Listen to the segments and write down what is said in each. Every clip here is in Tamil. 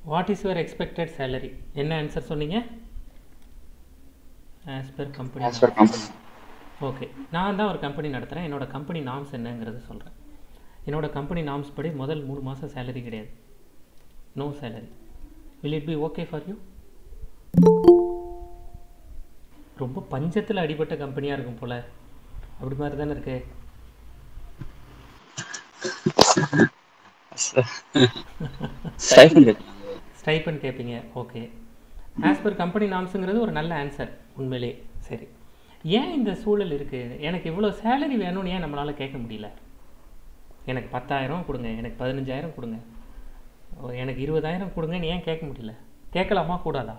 What is your expected salary என்ன ஆன்சர் சொன்னீங்க as per company As per company. Okay நான் தான் ஒரு கம்பெனி நடத்துகிறேன் என்னோட கம்பெனி நாம்ஸ் என்னங்கிறது சொல்கிறேன் என்னோட கம்பெனி நாம்ஸ் படி முதல் மூணு மாதம் சேலரி கிடையாது no salary will it be okay for you ரொம்ப பஞ்சத்தில் அடிபட்ட கம்பெனியாக இருக்கும் போல அப்படி மாதிரி தானே இருக்கு Stipend கேட்கலாம். ஸ்டைப்பன் கேட்பீங்க ஓகே ஆஸ் பர் கம்பெனி நாம்ஸுங்கிறது ஒரு நல்ல ஆன்சர் உண்மையிலேயே சரி ஏன் இந்த சூழல் இருக்குது எனக்கு இவ்வளோ சேலரி வேணும்னு ஏன் நம்மளால் கேட்க முடியல எனக்கு பத்தாயிரம் கொடுங்க எனக்கு பதினஞ்சாயிரம் கொடுங்க ஓ, எனக்கு இருபதாயிரம் கொடுங்கன்னு ஏன் கேட்க முடியல கேட்கலாமா கூடாதா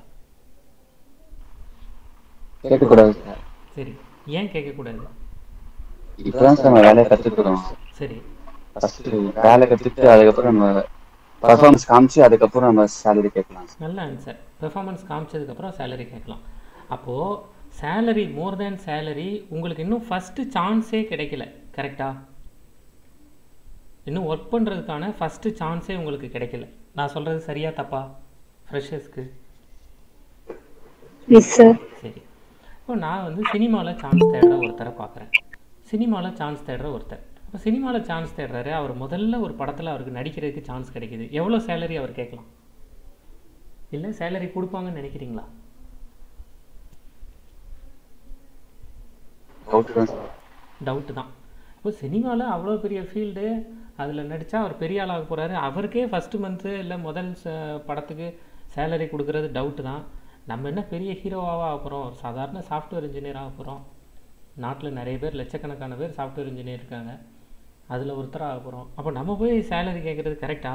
கேட்கக்கூடாது சார் சரி ஏன் கேட்கக்கூடாது இப்பதான் சார் நம்ம வேலையை கத்துக்கிறோம் சரி ஃபர்ஸ்ட் வேலை கத்துட்டு அதுக்கப்புறம் நம்ம பர்ஃபார்மன்ஸ் காமிச்சு அதுக்கப்புறம் நம்ம சேலரி கேட்கலாம் நல்ல ஆன்சர் பெர்ஃபார்மன்ஸ் காமிச்சதுக்கப்புறம் சேலரி கேட்கலாம் அப்போது சேலரி மோர் தேன் சேலரி உங்களுக்கு இன்னும் ஃபஸ்ட்டு சான்ஸே கிடைக்கல கரெக்டா இன்னும் ஒர்க் பண்ணுறதுக்கான ஃபஸ்ட்டு சான்ஸே உங்களுக்கு கிடைக்கல நான் சொல்கிறது சரியா தப்பா ஃப்ரெஷர்ஸ்க்கு எஸ் சார் சரி இப்போ நான் வந்து சினிமாவில் சான்ஸ் தேடுற ஒருத்தரை பார்க்குறேன் சினிமாவில் சான்ஸ் தேடுற ஒருத்தர் இப்போ சினிமாவில் சான்ஸ் தேடுறாரு அவர் முதல்ல ஒரு படத்தில் அவருக்கு நடிக்கிறதுக்கு சான்ஸ் கிடைக்குது எவ்வளோ சேலரி அவர் கேட்கலாம் இல்லை சேலரி கொடுப்பாங்கன்னு நினைக்கிறீங்களா டவுட் தான் சார் டவுட்டு தான் இப்போ சினிமாவில் அவ்வளோ பெரிய ஃபீல்டு அதில் நடித்தா அவர் பெரிய ஆளாக போகிறாரு அவருக்கே ஃபஸ்ட்டு மந்த்து இல்லை முதல் ச- படத்துக்கு சேலரி கொடுக்குறது டவுட்டு தான் நம்ம என்ன பெரிய ஹீரோவாக ஆக போகிறோம் ஒரு சாதாரண சாஃப்ட்வேர் இன்ஜினியர் ஆக போகிறோம் நாட்டில் நிறைய பேர் லட்சக்கணக்கான பேர் சாஃப்ட்வேர் இன்ஜினியர் இருக்காங்க அதில் ஒருத்தர் ஆக போகிறோம் அப்போ நம்ம போய் சேலரி கேட்குறது கரெக்டா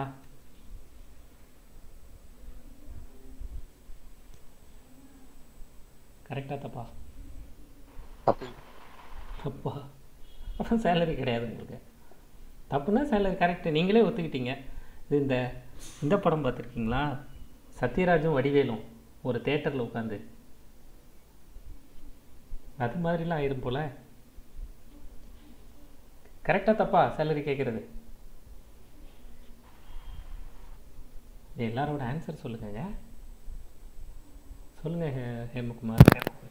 கரெக்டா தப்பா தப்பு அப்பா அப்போ சேலரி கிடையாது உங்களுக்கு தப்புனா சேலரி கரெக்டு நீங்களே ஒத்துக்கிட்டீங்க இது இந்த இந்த படம் பார்த்துருக்கீங்களா சத்யராஜும் வடிவேலும் ஒரு தேட்டரில் உட்காந்து அது மாதிரிலாம் ஆயிரும் போல கரெக்டாக தப்பா சேலரி கேட்குறது எல்லாரோட ஆன்சர் சொல்லுங்கங்க சொல்லுங்க ஹே- ஹேமகுமார்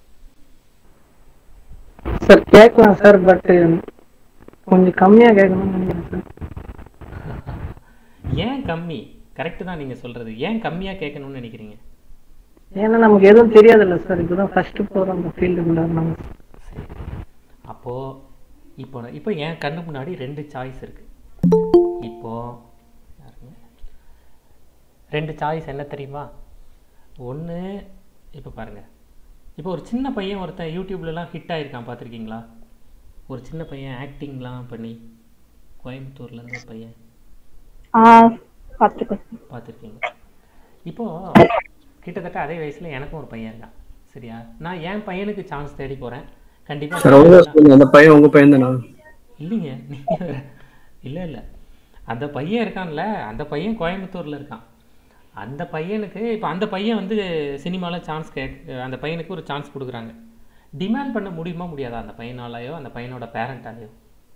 சார் கேட்கலாம் சார் பட் கொஞ்சம் கம்மியாக கேட்கணும்னு நினைக்கிறேன் சார் ஏன் கம்மி கரெக்டு தான் நீங்கள் சொல்கிறது ஏன் கம்மியாக கேட்கணும்னு நினைக்கிறீங்க ஏன்னா நமக்கு எதுவும் தெரியாதுல்ல சார் இப்போதான் ஃபர்ஸ்ட் போகிறோம் அந்த ஃபீல்டுக்குள்ள நம்ம சரி அப்போது இப்போ நான்- இப்போ என் கண்ணு முன்னாடி ரெண்டு சாய்ஸ் இருக்கு இப்போ யாருங்க? ரெண்டு சாய்ஸ் என்ன தெரியுமா ஒன்று இப்போ பாருங்க இப்போ ஒரு சின்ன பையன் ஒருத்தன் யூடியூப்லலாம் ஹிட் ஆயிருக்கான் பார்த்துருக்கீங்களா ஒரு சின்ன பையன் ஆக்டிங்லாம் பண்ணி கோயம்புத்தூர்லேருந்து ஒரு பையன் ஆ பார்த்துக்கோங்க பார்த்துருக்கீங்க இப்போ கிட்டத்தட்ட அதே வயசுல எனக்கும் ஒரு பையன் இருக்கான் சரியா நான் என் பையனுக்கு சான்ஸ் தேடி போறேன் கண்டிப்பா சார் உங்க ஸ்கூல் அந்த பையன் உங்க பையன் தானா இல்லைங்க நீங்க வேற. இல்ல இல்ல அந்த பையன் இருக்கான்ல அந்த பையன் கோயம்புத்தூர்ல இருக்கான் அந்த பையனுக்கு இப்போ அந்த பையன் வந்து சினிமாவில் சான்ஸ் கே அந்த பையனுக்கு ஒரு சான்ஸ் கொடுக்குறாங்க டிமாண்ட் பண்ண முடியுமா முடியாதா அந்த பையனாலேயோ அந்த பையனோட பேரண்டாலேயோ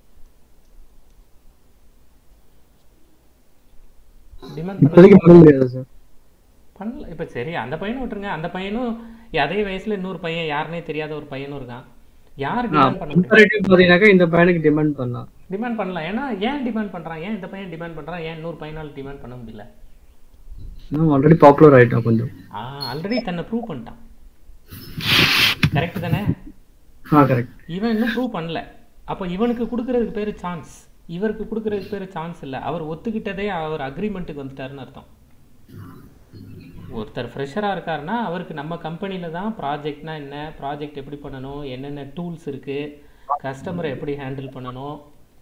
டிமாண்ட் பண்ண இப்போதைக்கு பண்ண முடியாது சார் பண்ணல இப்போ சரி அந்த பையனை விட்டுருங்க அந்த பையனும் அதே வயசுல இன்னொரு பையன் யாருனே தெரியாத ஒரு பையனும் இருக்கான் யார் டிமாண்ட் பண்ண முடியும் கம்பேரிட்டிவ் பார்த்தீங்கன்னாக்கா இந்த பையனுக்கு டிமாண்ட் பண்ணலாம் டிமாண்ட் பண்ணலாம் ஏன்னா ஏன் டிமாண்ட் பண்றான் ஏன் இந்த பையன் டிமாண்ட் பண்றான் ஏன் இன்னொரு பையனால டிமாண்ட் பண்ண முடியல ஆல்ரெடி பாப்புலர் ஆயிட்டான் கொஞ்சம் ஆ ஆல்ரெடி தன்னை ப்ரூவ் பண்ணிட்டான் கரெக்ட் தானே ஆ கரெக்ட் இவன் இன்னும் ப்ரூவ் பண்ணல அப்போ இவனுக்கு கொடுக்கறதுக்கு பேரு சான்ஸ் இவருக்கு கொடுக்கறதுக்கு பேரு சான்ஸ் இல்லை அவர் ஒத்துக்கிட்டதே அவர் அக்ரிமெண்ட்டுக்கு வந்துட்டாருன்னு அர்த்தம் ஒருத்தர் ஃப்ரெஷராக இருக்காருன்னா அவருக்கு நம்ம கம்பெனியில் தான் ப்ராஜெக்ட்னா என்ன ப்ராஜெக்ட் எப்படி பண்ணணும் என்னென்ன டூல்ஸ் இருக்குது கஸ்டமரை எப்படி ஹேண்டில் பண்ணணும்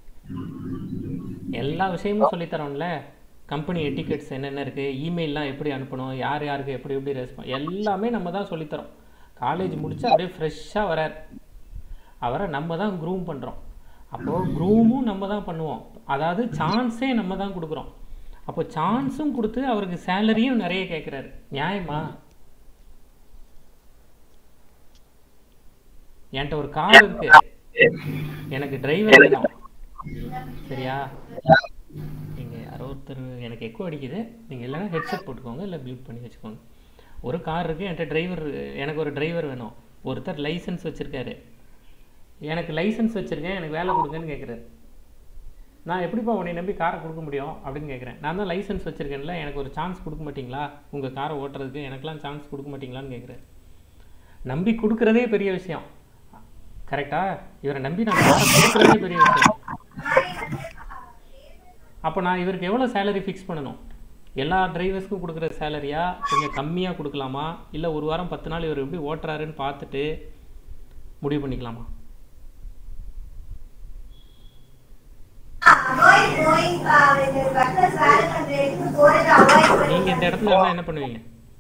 எல்லா விஷயமும் சொல்லித் தரோம்ல கம்பெனி எட்டிகெட்ஸ் என்னென்ன இருக்குது இமெயில்லாம் எப்படி அனுப்பணும் யார் யாருக்கு எப்படி எப்படி ரெஸ்பான் எல்லாமே நம்ம தான் சொல்லித்தரோம் காலேஜ் முடிச்சு அப்படியே ஃப்ரெஷ்ஷாக வரார் அவரை நம்ம தான் க்ரூம் பண்ணுறோம் அப்போது க்ரூமும் நம்ம தான் பண்ணுவோம் அதாவது சான்ஸே நம்ம தான் கொடுக்குறோம் அப்போ சான்ஸும் கொடுத்து அவருக்கு சேலரியும் நிறைய கேட்குறாரு நியாயமா என்கிட்ட ஒரு கார் இருக்கு எனக்கு டிரைவர் வேணும் சரியா இங்க யாரோ ஒருத்தர் எனக்கு எக்கோ அடிக்குது நீங்கள் இல்லைன்னா ஹெட்செட் போட்டுக்கோங்க இல்லை மியூட் பண்ணி வச்சுக்கோங்க ஒரு கார் இருக்குது என்கிட்ட டிரைவர் எனக்கு ஒரு டிரைவர் வேணும் ஒருத்தர் லைசன்ஸ் வச்சுருக்காரு எனக்கு லைசன்ஸ் வச்சுருக்கேன் எனக்கு வேலை கொடுங்கன்னு கேட்குறாரு நான் எப்படிப்பா உன்னை நம்பி காரை கொடுக்க முடியும் அப்படின்னு கேட்குறேன் நான் தான் லைசன்ஸ் வச்சுருக்கேன்ல எனக்கு ஒரு சான்ஸ் கொடுக்க மாட்டீங்களா உங்கள் காரை ஓட்டுறதுக்கு எனக்கெல்லாம் சான்ஸ் கொடுக்க மாட்டீங்களான்னு கேட்குறாரு நம்பி கொடுக்குறதே பெரிய விஷயம் கரெக்டா இவரை நம்பி நான் காரை கொடுக்குறதே பெரிய விஷயம் அப்போ நான் இவருக்கு எவ்வளோ சேலரி ஃபிக்ஸ் பண்ணணும் எல்லா டிரைவர்ஸ்க்கும் கொடுக்குற சேலரியா கொஞ்சம் கம்மியாக கொடுக்கலாமா இல்லை ஒரு வாரம் பத்து நாள் இவர் எப்படி ஓட்டுறாருன்னு பார்த்துட்டு முடிவு பண்ணிக்கலாமா Avoid going uh, when the buses are concentrating to go and avoid going. நீங்கள் இந்த இடத்துல இருந்தால் என்ன பண்ணுவீங்க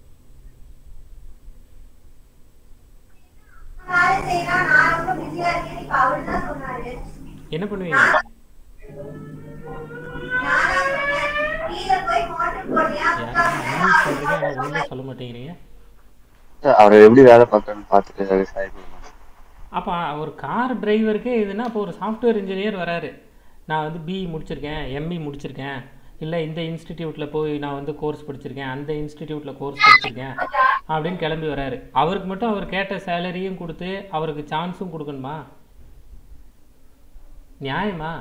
வேலை செய்யலாம் நான் ரொம்ப பிஸியா இருக்கேன் இப்ப அவரு தான் சொன்னாரு என்ன பண்ணுவீங்க நானா சொன்னேன் கீழே போய் மோட்டர் போடுறியா யாரும் சொல்கிறீங்க ஆனால் ஒன்றுமே சொல்ல மாட்டேங்கிறீங்க அவர் எப்படி வேலை பார்க்கறன்னு பார்த்துட்டு அதை சரி பண்ணுவாங்க அப்போ ஒரு கார் டிரைவருக்கே இதுன்னா அப்போ ஒரு சாஃப்ட்வேர் இன்ஜினியர் வராரு நான் வந்து பிஇ முடிச்சிருக்கேன் எம்இ முடிச்சிருக்கேன் இல்லை இந்த இன்ஸ்டிடியூட்டில் போய் நான் வந்து கோர்ஸ் படிச்சிருக்கேன் அந்த இன்ஸ்டிடியூட்டில் கோர்ஸ் படிச்சிருக்கேன் அப்படின்னு கிளம்பி வராரு அவருக்கு மட்டும் அவர் கேட்ட சேலரியும் கொடுத்து அவருக்கு சான்ஸும் கொடுக்கணுமா நியாயமா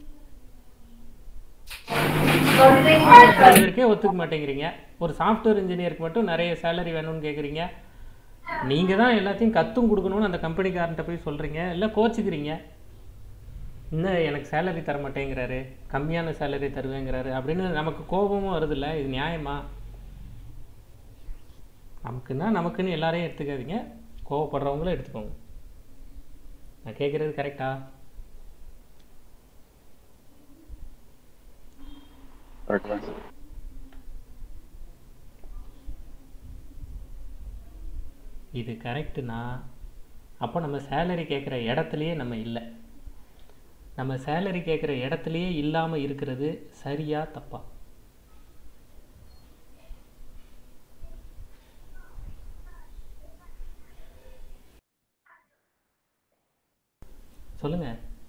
டிரைவருக்கே ஒத்துக்க மாட்டேங்கிறீங்க ஒரு சாஃப்ட்வேர் இன்ஜினியருக்கு மட்டும் நிறைய சேலரி வேணும்னு கேட்குறீங்க நீங்கள் தான் எல்லாத்தையும் கத்தும் கொடுக்கணும்னு அந்த கம்பெனிக்காரன்ட்ட போய் சொல்கிறீங்க இல்லை கோச்சிக்கிறீங்க இன்னும் எனக்கு சேலரி தர மாட்டேங்கிறாரு கம்மியான சேலரி தருவேங்கிறாரு அப்படின்னு நமக்கு கோபமும் வருதுல்ல இது நியாயமா நமக்குன்னா நமக்குன்னு எல்லாரையும் எடுத்துக்காதீங்க கோவப்படுறவங்களும் எடுத்துக்கோங்க நான் கேட்குறது கரெக்டா கரெக்ட் தான் சார் இது கரெக்டுனா அப்போ நம்ம சேலரி கேட்குற இடத்துலையே நம்ம இல்லை நம்ம சேலரி கேட்குற இடத்துலையே இல்லாமல் இருக்கிறது சரியா தப்பா சொல்லுங்க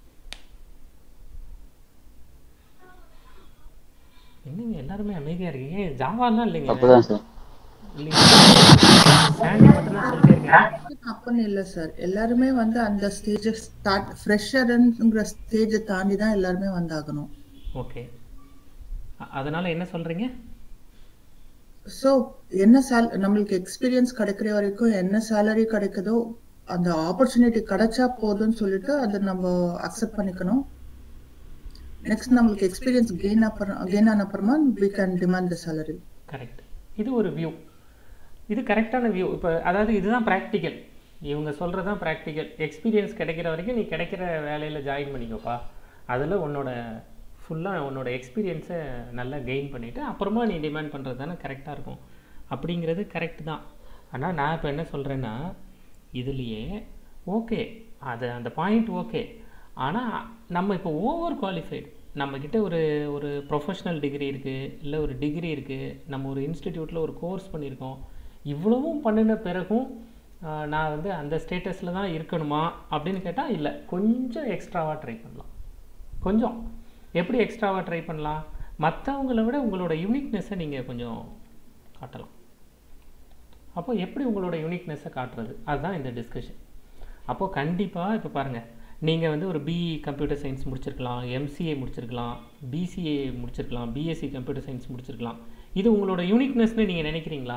என்னங்க எல்லாருமே அமைதியா இருக்கீங்க ஜாவாலாம் இல்லைங்க தப்பு தான் சார் இல்லைங்க சாண்டி மட்டும்தான் சொல்லிட்டே இருக்கேன் தப்புன்னு இல்லை சார் எல்லாருமே வந்து அந்த ஸ்டேஜ் ஸ்டார்ட் ஃப்ரெஷருங்கிற ஸ்டேஜை தாண்டி தான் எல்லாருமே வந்தாகணும் ஓகே அதனால என்ன சொல்றீங்க ஸோ என்ன சால் நம்மளுக்கு எக்ஸ்பீரியன்ஸ் கிடைக்கிற வரைக்கும் என்ன சேலரி கிடைக்குதோ அந்த ஆப்பர்ச்சுனிட்டி கிடைச்சா போதும்னு சொல்லிட்டு அதை நம்ம அக்செப்ட் பண்ணிக்கணும் நெக்ஸ்ட் நம்மளுக்கு எக்ஸ்பீரியன்ஸ் கெயின் அப்புறம் கெயின் ஆன அப்புறமா we can demand the salary correct இது ஒரு வியூ இது கரெக்டான வியூ இப்போ அதாவது இதுதான் ப்ராக்டிக்கல் இவங்க சொல்கிறது தான் ப்ராக்டிக்கல் எக்ஸ்பீரியன்ஸ் கிடைக்கிற வரைக்கும் நீ கிடைக்கிற வேலையில் ஜாயின் பண்ணிக்கோப்பா அதில் உன்னோட ஃபுல்லாக உன்னோட எக்ஸ்பீரியன்ஸை நல்லா கெயின் பண்ணிவிட்டு அப்புறமா நீ டிமாண்ட் பண்ணுறது தானே கரெக்டாக இருக்கும் அப்படிங்கிறது கரெக்ட் தான் ஆனால் நான் இப்போ என்ன சொல்கிறேன்னா இதுலேயே ஓகே அது அந்த பாயிண்ட் ஓகே ஆனால் நம்ம இப்போ ஓவர் குவாலிஃபைடு நம்மக்கிட்ட ஒரு ஒரு ப்ரொஃபஷ்னல் டிகிரி இருக்குது இல்லை ஒரு டிகிரி இருக்குது நம்ம ஒரு இன்ஸ்டிடியூட்டில் ஒரு கோர்ஸ் பண்ணியிருக்கோம் இவ்வளவும் பண்ணின பிறகும் ஆஹ், நான் வந்து அந்த ஸ்டேட்டஸில் தான் இருக்கணுமா அப்படின்னு கேட்டால் இல்லை கொஞ்சம் எக்ஸ்ட்ராவாக ட்ரை பண்ணலாம் கொஞ்சம் எப்படி எக்ஸ்ட்ராவாக ட்ரை பண்ணலாம் மற்றவங்கள விட உங்களோட யூனிக்னஸை நீங்கள் கொஞ்சம் காட்டலாம் அப்போ எப்படி உங்களோட யூனிக்னஸை காட்டுறது அதுதான் இந்த டிஸ்கஷன் அப்போ கண்டிப்பாக இப்போ பாருங்கள் நீங்கள் வந்து ஒரு பிஇ கம்ப்யூட்டர் சயின்ஸ் முடிச்சிருக்கலாம் எம்சிஏ முடிச்சிருக்கலாம் பிசிஏ முடிச்சிருக்கலாம் பிஎஸ்சி கம்ப்யூட்டர் சயின்ஸ் முடிச்சிருக்கலாம் இது உங்களோட யூனிக்னஸ்னு நீங்கள் நினைக்கிறீங்களா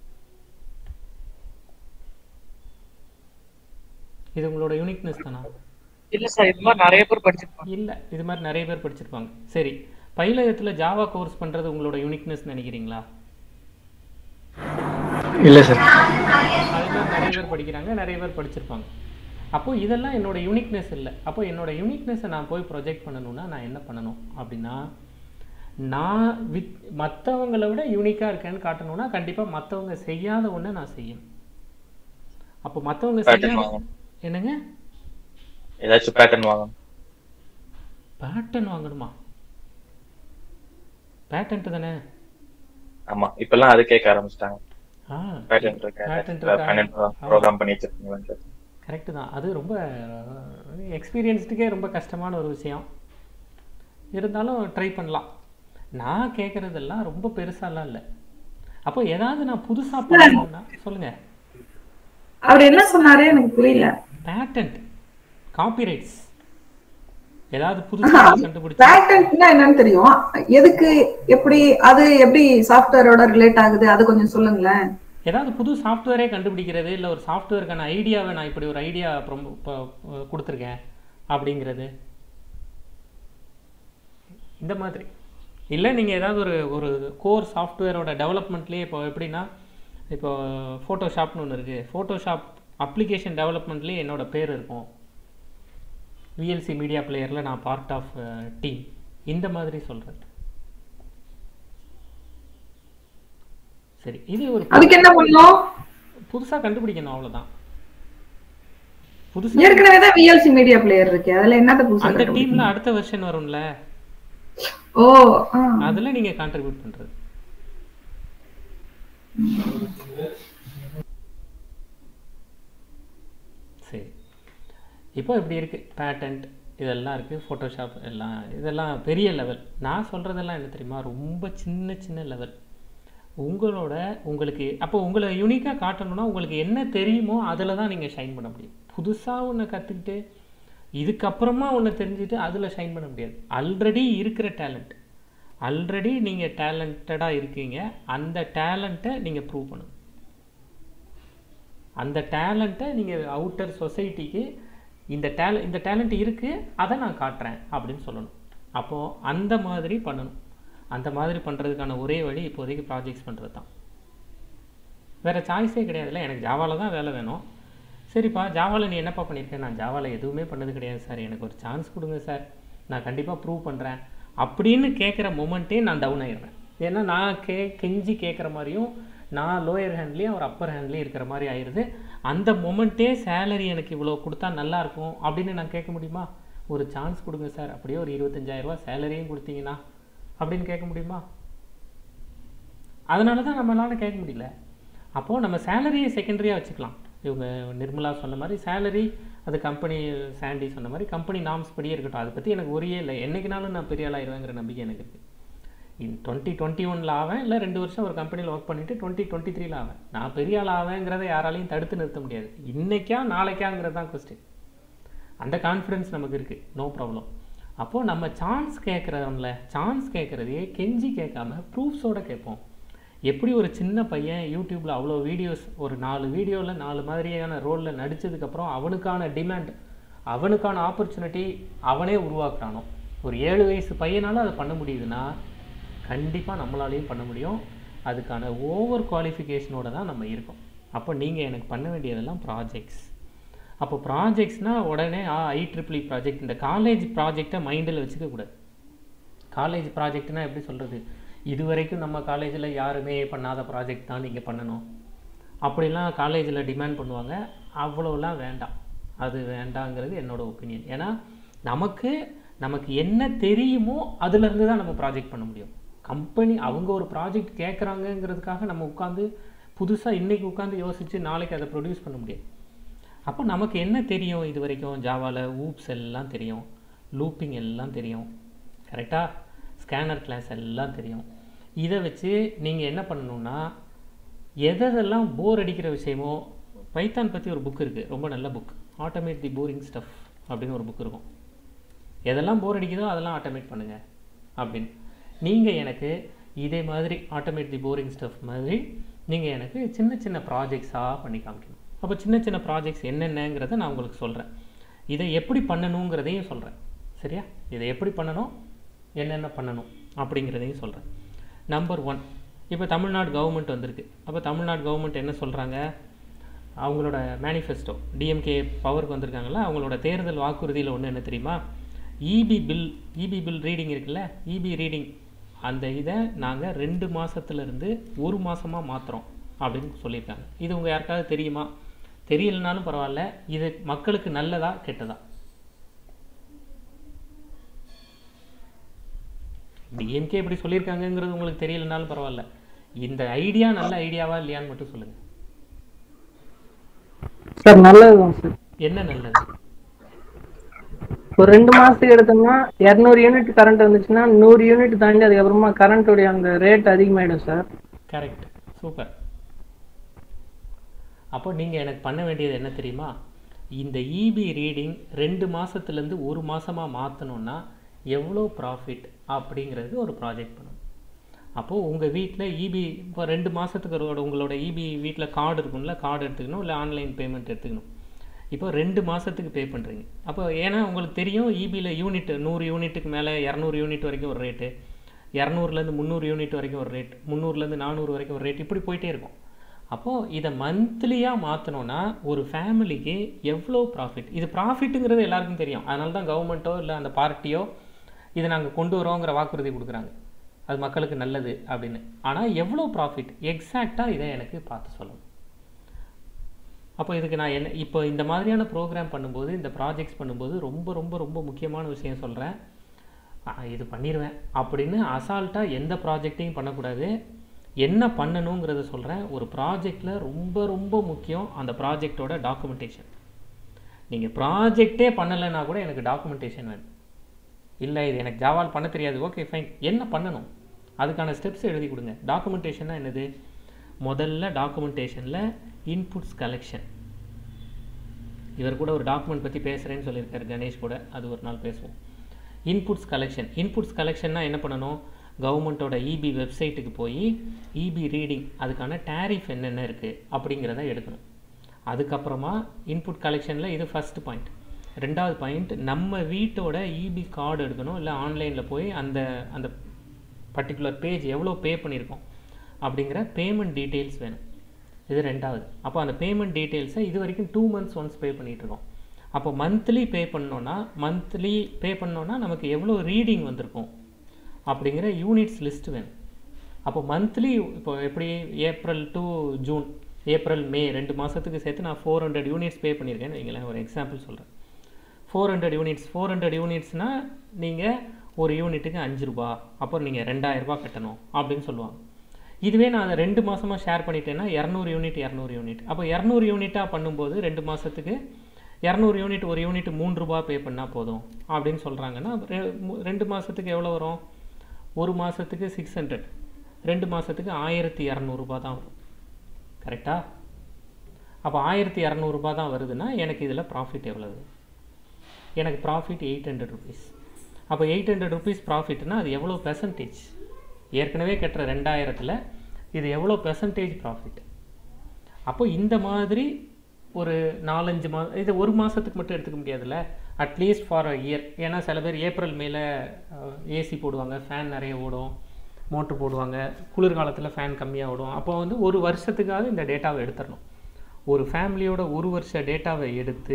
இது உங்களோட யூனிக்னஸ் தானா இல்ல சார் இது மாதிரி நிறைய பேர் படிச்சிருப்பாங்க இல்லை இது மாதிரி நிறைய பேர் படிச்சிருப்பாங்க சரி பயிலகத்தில் ஜாவா கோர்ஸ் பண்ணுறது உங்களோட யூனிக்னஸ் நினைக்கிறீங்களா இல்ல சார் அது மாதிரி நிறைய பேர் படிக்கிறாங்க நிறைய பேர் படிச்சிருப்பாங்க அப்போ இதெல்லாம் என்னோட யூனிக்னஸ் இல்லை அப்போ என்னோட யூனிக்னஸை நான் போய் ப்ரொஜெக்ட் பண்ணணும்னா நான் என்ன பண்ணணும் அப்படின்னா நான் வித் மற்றவங்கள விட யூனிக்காக இருக்கேன்னு காட்டணும்னா கண்டிப்பாக மற்றவங்க செய்யாத ஒன்றை நான் செய்யணும் அப்போ மற்றவங்க பேட்டர்ன் செய்யாத வாங்கணும் என்னங்க ஏதாச்சும் பேட்டர்ன் வாங்கணும் பேட்டர்ன் வாங்கணுமா பேட்டன்ட் தானே ஆமா இப்பெல்லாம் அது கேட்க ஆரம்பிச்சிட்டாங்க ஆ பேட்டர்ன் patent இருக்கா இருக்கா? ப்ரோக்ராம் பண்ணி வச்சிருக்கீங்களா கரெக்டு தான் அது ரொம்ப எக்ஸ்பீரியன்ஸ்டுக்கே ரொம்ப கஷ்டமான ஒரு விஷயம் இருந்தாலும் ட்ரை பண்ணலாம் நான் கேட்குறதெல்லாம் ரொம்ப பெருசாலாம் இல்லை அப்போ ஏதாவது நான் புதுசாக பண்ணணும்னா சொல்லுங்கள் அவர் என்ன சொன்னாரு எனக்கு புரியல பேட்டன்ட் காப்பிரைட்ஸ் ஏதாவது புதுசாக கண்டுபிடிச்சு பேட்டன்ட்னா என்னன்னு தெரியும் எதுக்கு எப்படி அது எப்படி சாஃப்ட்வேரோட ரிலேட் ஆகுது அது கொஞ்சம் சொல்லுங்களேன் ஏதாவது புது சாஃப்ட்வேரே கண்டுபிடிக்கிறது இல்லை ஒரு சாஃப்ட்வேருக்கான ஐடியாவை நான் இப்படி ஒரு ஐடியா ப்ரொமோ கொடுத்துருக்கேன் அப்படிங்கிறது இந்த மாதிரி இல்லை நீங்கள் ஏதாவது ஒரு ஒரு கோர் சாஃப்ட்வேரோட டெவலப்மெண்ட்லேயே இப்போ எப்படின்னா இப்போ ஃபோட்டோஷாப்னு ஒன்று இருக்குது ஃபோட்டோஷாப் அப்ளிகேஷன் டெவலப்மெண்ட்லேயே என்னோட பேர் இருக்கும் விஎல்சி மீடியா பிளேயரில் நான் பார்ட் ஆஃப் டீம் இந்த மாதிரி சொல்கிறேன் சரி இது ஒரு அதுக்கு என்ன பண்ணும் புதுசா கண்டுபிடிக்கணும் அவ்வளவுதான் புதுசா ஏற்கனவே தான் விஎல்சி மீடியா பிளேயர் இருக்கு அதுல என்னத்த புதுசா அந்த கண்டுபிடிக்கணும்? டீம்ல அடுத்த வெர்ஷன் வரும்ல ஓ ஆ. அதுல நீங்க கான்ட்ரிபியூட் பண்றது சரி இப்போ இப்படி இருக்கு பேட்டன்ட் இதெல்லாம் இருக்கு ஃபோட்டோஷாப் எல்லாம் இதெல்லாம் பெரிய லெவல் நான் சொல்றதெல்லாம் என்ன தெரியுமா ரொம்ப சின்ன சின்ன லெவல் உங்களோட உங்களுக்கு அப்போ உங்களை யூனிக்காக காட்டணும்னா உங்களுக்கு என்ன தெரியுமோ அதில் தான் நீங்கள் ஷைன் பண்ண முடியும் புதுசாக ஒன்று கற்றுக்கிட்டு இதுக்கப்புறமா ஒன்று தெரிஞ்சுட்டு அதில் ஷைன் பண்ண முடியாது ஆல்ரெடி இருக்கிற டேலண்ட் ஆல்ரெடி நீங்கள் டேலண்டடாக இருக்கீங்க அந்த டேலண்ட்டை நீங்கள் ப்ரூவ் பண்ணணும் அந்த டேலண்ட்டை நீங்கள் அவுட்டர் சொசைட்டிக்கு இந்த டேல இந்த டேலண்ட் இருக்குது அதை நான் காட்டுறேன் அப்படின்னு சொல்லணும் அப்போது அந்த மாதிரி பண்ணணும் அந்த மாதிரி பண்ணுறதுக்கான ஒரே வழி இப்போதைக்கு ப்ராஜெக்ட்ஸ் பண்ணுறது தான் வேறு சாய்ஸே கிடையாதுல்ல எனக்கு ஜாவாவில் தான் வேலை வேணும் சரிப்பா ஜாவாவில் நீ என்னப்பா பண்ணியிருக்க நான் ஜாவாவில் எதுவுமே பண்ணது கிடையாது சார் எனக்கு ஒரு சான்ஸ் கொடுங்க சார் நான் கண்டிப்பாக ப்ரூவ் பண்ணுறேன் அப்படின்னு கேட்குற மொமெண்ட்டே நான் டவுன் ஆயிடுறேன் ஏன்னா நான் கே கெஞ்சி கேட்குற மாதிரியும் நான் லோயர் ஹேண்ட்லேயும் அவர் அப்பர் ஹேண்ட்லேயும் இருக்கிற மாதிரி ஆயிடுது அந்த மொமெண்ட்டே சேலரி எனக்கு இவ்வளோ கொடுத்தா நல்லா இருக்கும் அப்படின்னு நான் கேட்க முடியுமா ஒரு சான்ஸ் கொடுங்க சார் அப்படியே ஒரு இருபத்தஞ்சாயிரரூபா சேலரியும் கொடுத்தீங்கன்னா அப்படின்னு கேட்க முடியுமா அதனால தான் நம்மளால கேட்க முடியல அப்போது நம்ம சேலரியை செகண்டரியாக வச்சுக்கலாம் இவங்க நிர்மலா சொன்ன மாதிரி சேலரி அது கம்பெனி சாண்டி சொன்ன மாதிரி கம்பெனி நாம்ஸ் படியே இருக்கட்டும் அதை பற்றி எனக்கு ஒரே இல்லை என்னைக்குனாலும் நான் பெரிய ஆளாயிருவேங்கிற நம்பிக்கை எனக்கு இருக்குது இன் டுவெண்ட்டி டுவெண்ட்டி ஒனில் ஆவேன் இல்லை ரெண்டு வருஷம் ஒரு கம்பெனியில் ஒர்க் பண்ணிவிட்டு டுவெண்ட்டி டுவெண்ட்டி த்ரீல ஆவேன் நான் பெரிய ஆள் ஆவேங்கிறத யாராலையும் தடுத்து நிறுத்த முடியாது இன்னைக்கா நாளைக்காங்கிறது தான் கொஸ்டின் அந்த கான்ஃபிடன்ஸ் நமக்கு இருக்குது நோ ப்ராப்ளம் அப்போது நம்ம சான்ஸ் கேட்குறவங்கள சான்ஸ் கேட்குறதையே கெஞ்சி கேட்காம ப்ரூஃப்ஸோட கேட்போம் எப்படி ஒரு சின்ன பையன் யூடியூப்பில் அவ்வளோ வீடியோஸ் ஒரு நாலு வீடியோவில் நாலு மாதிரியான ரோலில் நடித்ததுக்கப்புறம் அவனுக்கான டிமாண்ட் அவனுக்கான ஆப்பர்ச்சுனிட்டி அவனே உருவாக்குறானோ ஒரு ஏழு வயசு பையனால் அதை பண்ண முடியுதுன்னா கண்டிப்பாக நம்மளாலையும் பண்ண முடியும் அதுக்கான ஓவர் குவாலிஃபிகேஷனோட தான் நம்ம இருக்கோம் அப்போ நீங்கள் எனக்கு பண்ண வேண்டியதெல்லாம் ப்ராஜெக்ட்ஸ் அப்போ ப்ராஜெக்ட்ஸ்னால் உடனே ஆ ஐ ட்ரிபிள் ப்ராஜெக்ட் இந்த காலேஜ் ப்ராஜெக்டை மைண்டில் வச்சுக்க கூடாது காலேஜ் ப்ராஜெக்ட்னா எப்படி சொல்கிறது இது வரைக்கும் நம்ம காலேஜில் யாருமே பண்ணாத ப்ராஜெக்ட் தான் நீங்கள் பண்ணணும் அப்படிலாம் காலேஜில் டிமாண்ட் பண்ணுவாங்க அவ்வளோலாம் வேண்டாம் அது வேண்டாங்கிறது என்னோட ஒப்பீனியன் ஏன்னா நமக்கு நமக்கு என்ன தெரியுமோ அதுலேருந்து தான் நம்ம ப்ராஜெக்ட் பண்ண முடியும் கம்பெனி அவங்க ஒரு ப்ராஜெக்ட் கேட்குறாங்கங்கிறதுக்காக நம்ம உட்காந்து புதுசாக இன்றைக்கி உட்காந்து யோசித்து நாளைக்கு அதை ப்ரொடியூஸ் பண்ண முடியாது அப்போ நமக்கு என்ன தெரியும் இது வரைக்கும் ஜாவாவில் ஊப்ஸ் எல்லாம் தெரியும் லூப்பிங் எல்லாம் தெரியும் கரெக்டாக ஸ்கேனர் கிளாஸ் எல்லாம் தெரியும் இதை வச்சு நீங்கள் என்ன பண்ணணும்னா எதெல்லாம் போர் அடிக்கிற விஷயமோ பைத்தான் பற்றி ஒரு புக் இருக்குது ரொம்ப நல்ல book automate the boring stuff அப்படின்னு ஒரு புக் இருக்கும் எதெல்லாம் போர் அடிக்குதோ அதெல்லாம் ஆட்டோமேட் பண்ணுங்கள் அப்படின்னு நீங்கள் எனக்கு இதே மாதிரி ஆட்டோமேட் தி போரிங் ஸ்டஃப் மாதிரி நீங்கள் எனக்கு சின்ன சின்ன ப்ராஜெக்ட்ஸாக பண்ணி காமிக்கணும் அப்போ சின்ன சின்ன ப்ராஜெக்ட்ஸ் என்னென்னங்கிறத நான் உங்களுக்கு சொல்கிறேன் இதை எப்படி பண்ணணுங்கிறதையும் சொல்கிறேன் சரியா இதை எப்படி பண்ணணும் என்னென்ன பண்ணணும் அப்படிங்கிறதையும் சொல்கிறேன் நம்பர் ஒன் இப்போ தமிழ்நாடு கவர்மெண்ட் வந்திருக்கு அப்போ தமிழ்நாடு கவர்மெண்ட் என்ன சொல்கிறாங்க அவங்களோட மேனிஃபெஸ்டோ டிஎம்கே பவருக்கு வந்திருக்காங்கல்ல அவங்களோட தேர்தல் வாக்குறுதியில் ஒன்று என்ன தெரியுமா EB bill EB bill reading இருக்குல்ல இபி ரீடிங் அந்த இதை நாங்கள் ரெண்டு மாதத்துலேருந்து ஒரு மாதமாக மாற்றுறோம் அப்படின்னு சொல்லியிருக்காங்க இது உங்கள் யாருக்காவது தெரியுமா தெரியலனாலும் பரவாயில்ல இது மக்களுக்கு நல்லதா கெட்டதா டிஎம்கே இப்படி சொல்லியிருக்காங்கங்கிறது உங்களுக்கு தெரியலனாலும் பரவாயில்ல இந்த ஐடியா நல்ல ஐடியாவா இல்லையான்னு மட்டும் சொல்லுங்க சார் நல்லதுதான் சார் என்ன நல்லது ஒரு ரெண்டு மாசத்துக்கு எடுத்தோம்னா இரநூறு யூனிட் கரண்ட் வந்துச்சுன்னா நூறு யூனிட் தாண்டி அதுக்கப்புறமா கரண்ட்டுடைய அந்த ரேட் அதிகமாயிடும் சார் கரெக்ட் சூப்பர் அப்போ நீங்கள் எனக்கு பண்ண வேண்டியது என்ன தெரியுமா இந்த இபி ரீடிங் ரெண்டு மாதத்துலேருந்து ஒரு மாதமாக மாற்றணுன்னா எவ்வளோ ப்ராஃபிட் அப்படிங்கிறது ஒரு ப்ராஜெக்ட் பண்ணணும் அப்போது உங்கள் வீட்டில் இபி இப்போ ரெண்டு மாதத்துக்கு ஒரு உங்களோட இபி வீட்டில் கார்டு இருக்கும்ல கார்டு எடுத்துக்கணும் இல்லை ஆன்லைன் பேமெண்ட் எடுத்துக்கணும் இப்போ ரெண்டு மாதத்துக்கு பே பண்ணுறீங்க அப்போ ஏன்னா உங்களுக்கு தெரியும் இபியில் யூனிட் நூறு யூனிட்டுக்கு மேலே இரநூறு யூனிட் வரைக்கும் ஒரு ரேட்டு இரநூறுலேருந்து முந்நூறு யூனிட் வரைக்கும் ஒரு ரேட் முந்நூறுலேருந்து நானூறு வரைக்கும் ஒரு ரேட் இப்படி போயிட்டே இருக்கும் அப்போது இதை மந்த்லியாக மாற்றணுன்னா ஒரு ஃபேமிலிக்கு எவ்வளோ ப்ராஃபிட் இது ப்ராஃபிட்டுங்கிறது எல்லாருக்கும் தெரியும் அதனால தான் கவர்மெண்ட்டோ இல்லை அந்த பார்ட்டியோ இதை நாங்கள் கொண்டு வரோங்கிற வாக்குறுதி கொடுக்குறாங்க அது மக்களுக்கு நல்லது அப்படின்னு ஆனால் எவ்வளோ ப்ராஃபிட் எக்ஸாக்டாக இதை எனக்கு பார்த்து சொல்லணும் அப்போ இதுக்கு நான் என்ன இப்போ இந்த மாதிரியான ப்ரோக்ராம் பண்ணும்போது இந்த ப்ராஜெக்ட்ஸ் பண்ணும்போது ரொம்ப ரொம்ப ரொம்ப முக்கியமான விஷயம் சொல்கிறேன் இது பண்ணிடுவேன் அப்படின்னு அசால்ட்டாக எந்த ப்ராஜெக்டையும் பண்ணக்கூடாது என்ன பண்ணணுங்கிறத சொல்கிறேன் ஒரு ப்ராஜெக்டில் ரொம்ப ரொம்ப முக்கியம் அந்த ப்ராஜெக்டோட டாக்குமெண்டேஷன் நீங்கள் ப்ராஜெக்டே பண்ணலைன்னா கூட எனக்கு டாக்குமெண்டேஷன் வேணும் இல்லை இது எனக்கு ஜாவால் பண்ண தெரியாது ஓகே ஃபைன் என்ன பண்ணணும் அதுக்கான ஸ்டெப்ஸ் எழுதி கொடுங்க டாக்குமெண்டேஷன்னா என்னது முதல்ல டாக்குமெண்டேஷனில் இன்புட்ஸ் கலெக்ஷன் இவர் கூட ஒரு டாக்குமெண்ட் பற்றி பேசுகிறேன்னு சொல்லியிருக்காரு கணேஷ் கூட அது ஒரு நாள் பேசுவோம் இன்புட்ஸ் கலெக்ஷன் இன்புட்ஸ் கலெக்ஷன்னா என்ன பண்ணணும் கவர்மெண்ட்டோட இபி வெப்சைட்டுக்கு போய் இபி ரீடிங் அதுக்கான டேரிஃப் என்னென்ன இருக்குது அப்படிங்கிறத எடுக்கணும் அதுக்கப்புறமா இன்புட் கலெக்ஷனில் இது ஃபஸ்ட் பாயிண்ட் ரெண்டாவது பாயிண்ட் நம்ம வீட்டோட இபி கார்டு எடுக்கணும் இல்லை ஆன்லைனில் போய் அந்த அந்த பர்டிகுலர் பேஜ் எவ்வளோ பே பண்ணியிருக்கோம் அப்படிங்கிற பேமெண்ட் டீட்டெயில்ஸ் வேணும் இது ரெண்டாவது அப்போ அந்த பேமெண்ட் டீட்டெயில்ஸை இது வரைக்கும் டூ மந்த்ஸ் ஒன்ஸ் பே பண்ணிகிட்ருக்கோம் அப்போ மந்த்லி பே பண்ணோன்னா மந்த்லி பே பண்ணோன்னா நமக்கு எவ்வளோ ரீடிங் வந்திருக்கும் அப்படிங்கிற யூனிட்ஸ் லிஸ்ட் வேணும் அப்போ மந்த்லி இப்போ எப்படி April to June April May ரெண்டு மாதத்துக்கு சேர்த்து நான் ஃபோர் ஹண்ட்ரட் யூனிட்ஸ் பே பண்ணியிருக்கேன்னு வைங்களேன் ஒரு எக்ஸாம்பிள் சொல்கிறேன் four hundred units four hundred யூனிட்ஸ்னால் நீங்கள் ஒரு யூனிட்டுக்கு அஞ்சு ரூபா அப்புறம் நீங்கள் ரெண்டாயிரரூபா கட்டணும் அப்படின்னு சொல்லுவாங்க இதுவே நான் அதை ரெண்டு மாதமாக ஷேர் பண்ணிட்டேன்னா இரநூறு யூனிட் இரநூறு யூனிட் அப்போ இரநூறு யூனிட்டாக பண்ணும்போது ரெண்டு மாதத்துக்கு இரநூறு யூனிட் ஒரு யூனிட் மூணு ரூபா பே பண்ணால் போதும் அப்படின்னு சொல்கிறாங்கன்னா ரெண்டு மாதத்துக்கு எவ்வளோ வரும் ஒரு மாதத்துக்கு சிக்ஸ் ஹண்ட்ரட் ரெண்டு மாதத்துக்கு ஆயிரத்தி இரநூறுபா தான் வரும் கரெக்டா அப்போ ஆயிரத்தி இரநூறுபா தான் வருதுன்னா எனக்கு இதில் ப்ராஃபிட் எவ்வளவு எனக்கு ப்ராஃபிட் எயிட் ஹண்ட்ரட் ருபீஸ் அப்போ எயிட் ஹண்ட்ரட் ருபீஸ் ப்ராஃபிட்னா அது எவ்வளோ பெர்சன்டேஜ் ஏற்கனவே கட்டுற ரெண்டாயிரத்தில் இது எவ்வளோ பெர்சன்டேஜ் ப்ராஃபிட் அப்போ இந்த மாதிரி ஒரு நாலஞ்சு மா இது ஒரு மாதத்துக்கு மட்டும் எடுத்துக்க முடியாதுல்ல அட்லீஸ்ட் ஃபார் அ இயர் ஏன்னா சில பேர் ஏப்ரல் மேல ஏசி போடுவாங்க ஃபேன் நிறைய ஓடும் மோட்ரு போடுவாங்க குளிர்காலத்தில் ஃபேன் கம்மியாக ஓடும் அப்போ வந்து ஒரு வருஷத்துக்காவது இந்த டேட்டாவை எடுத்துடணும் ஒரு ஃபேமிலியோட ஒரு வருஷ டேட்டாவை எடுத்து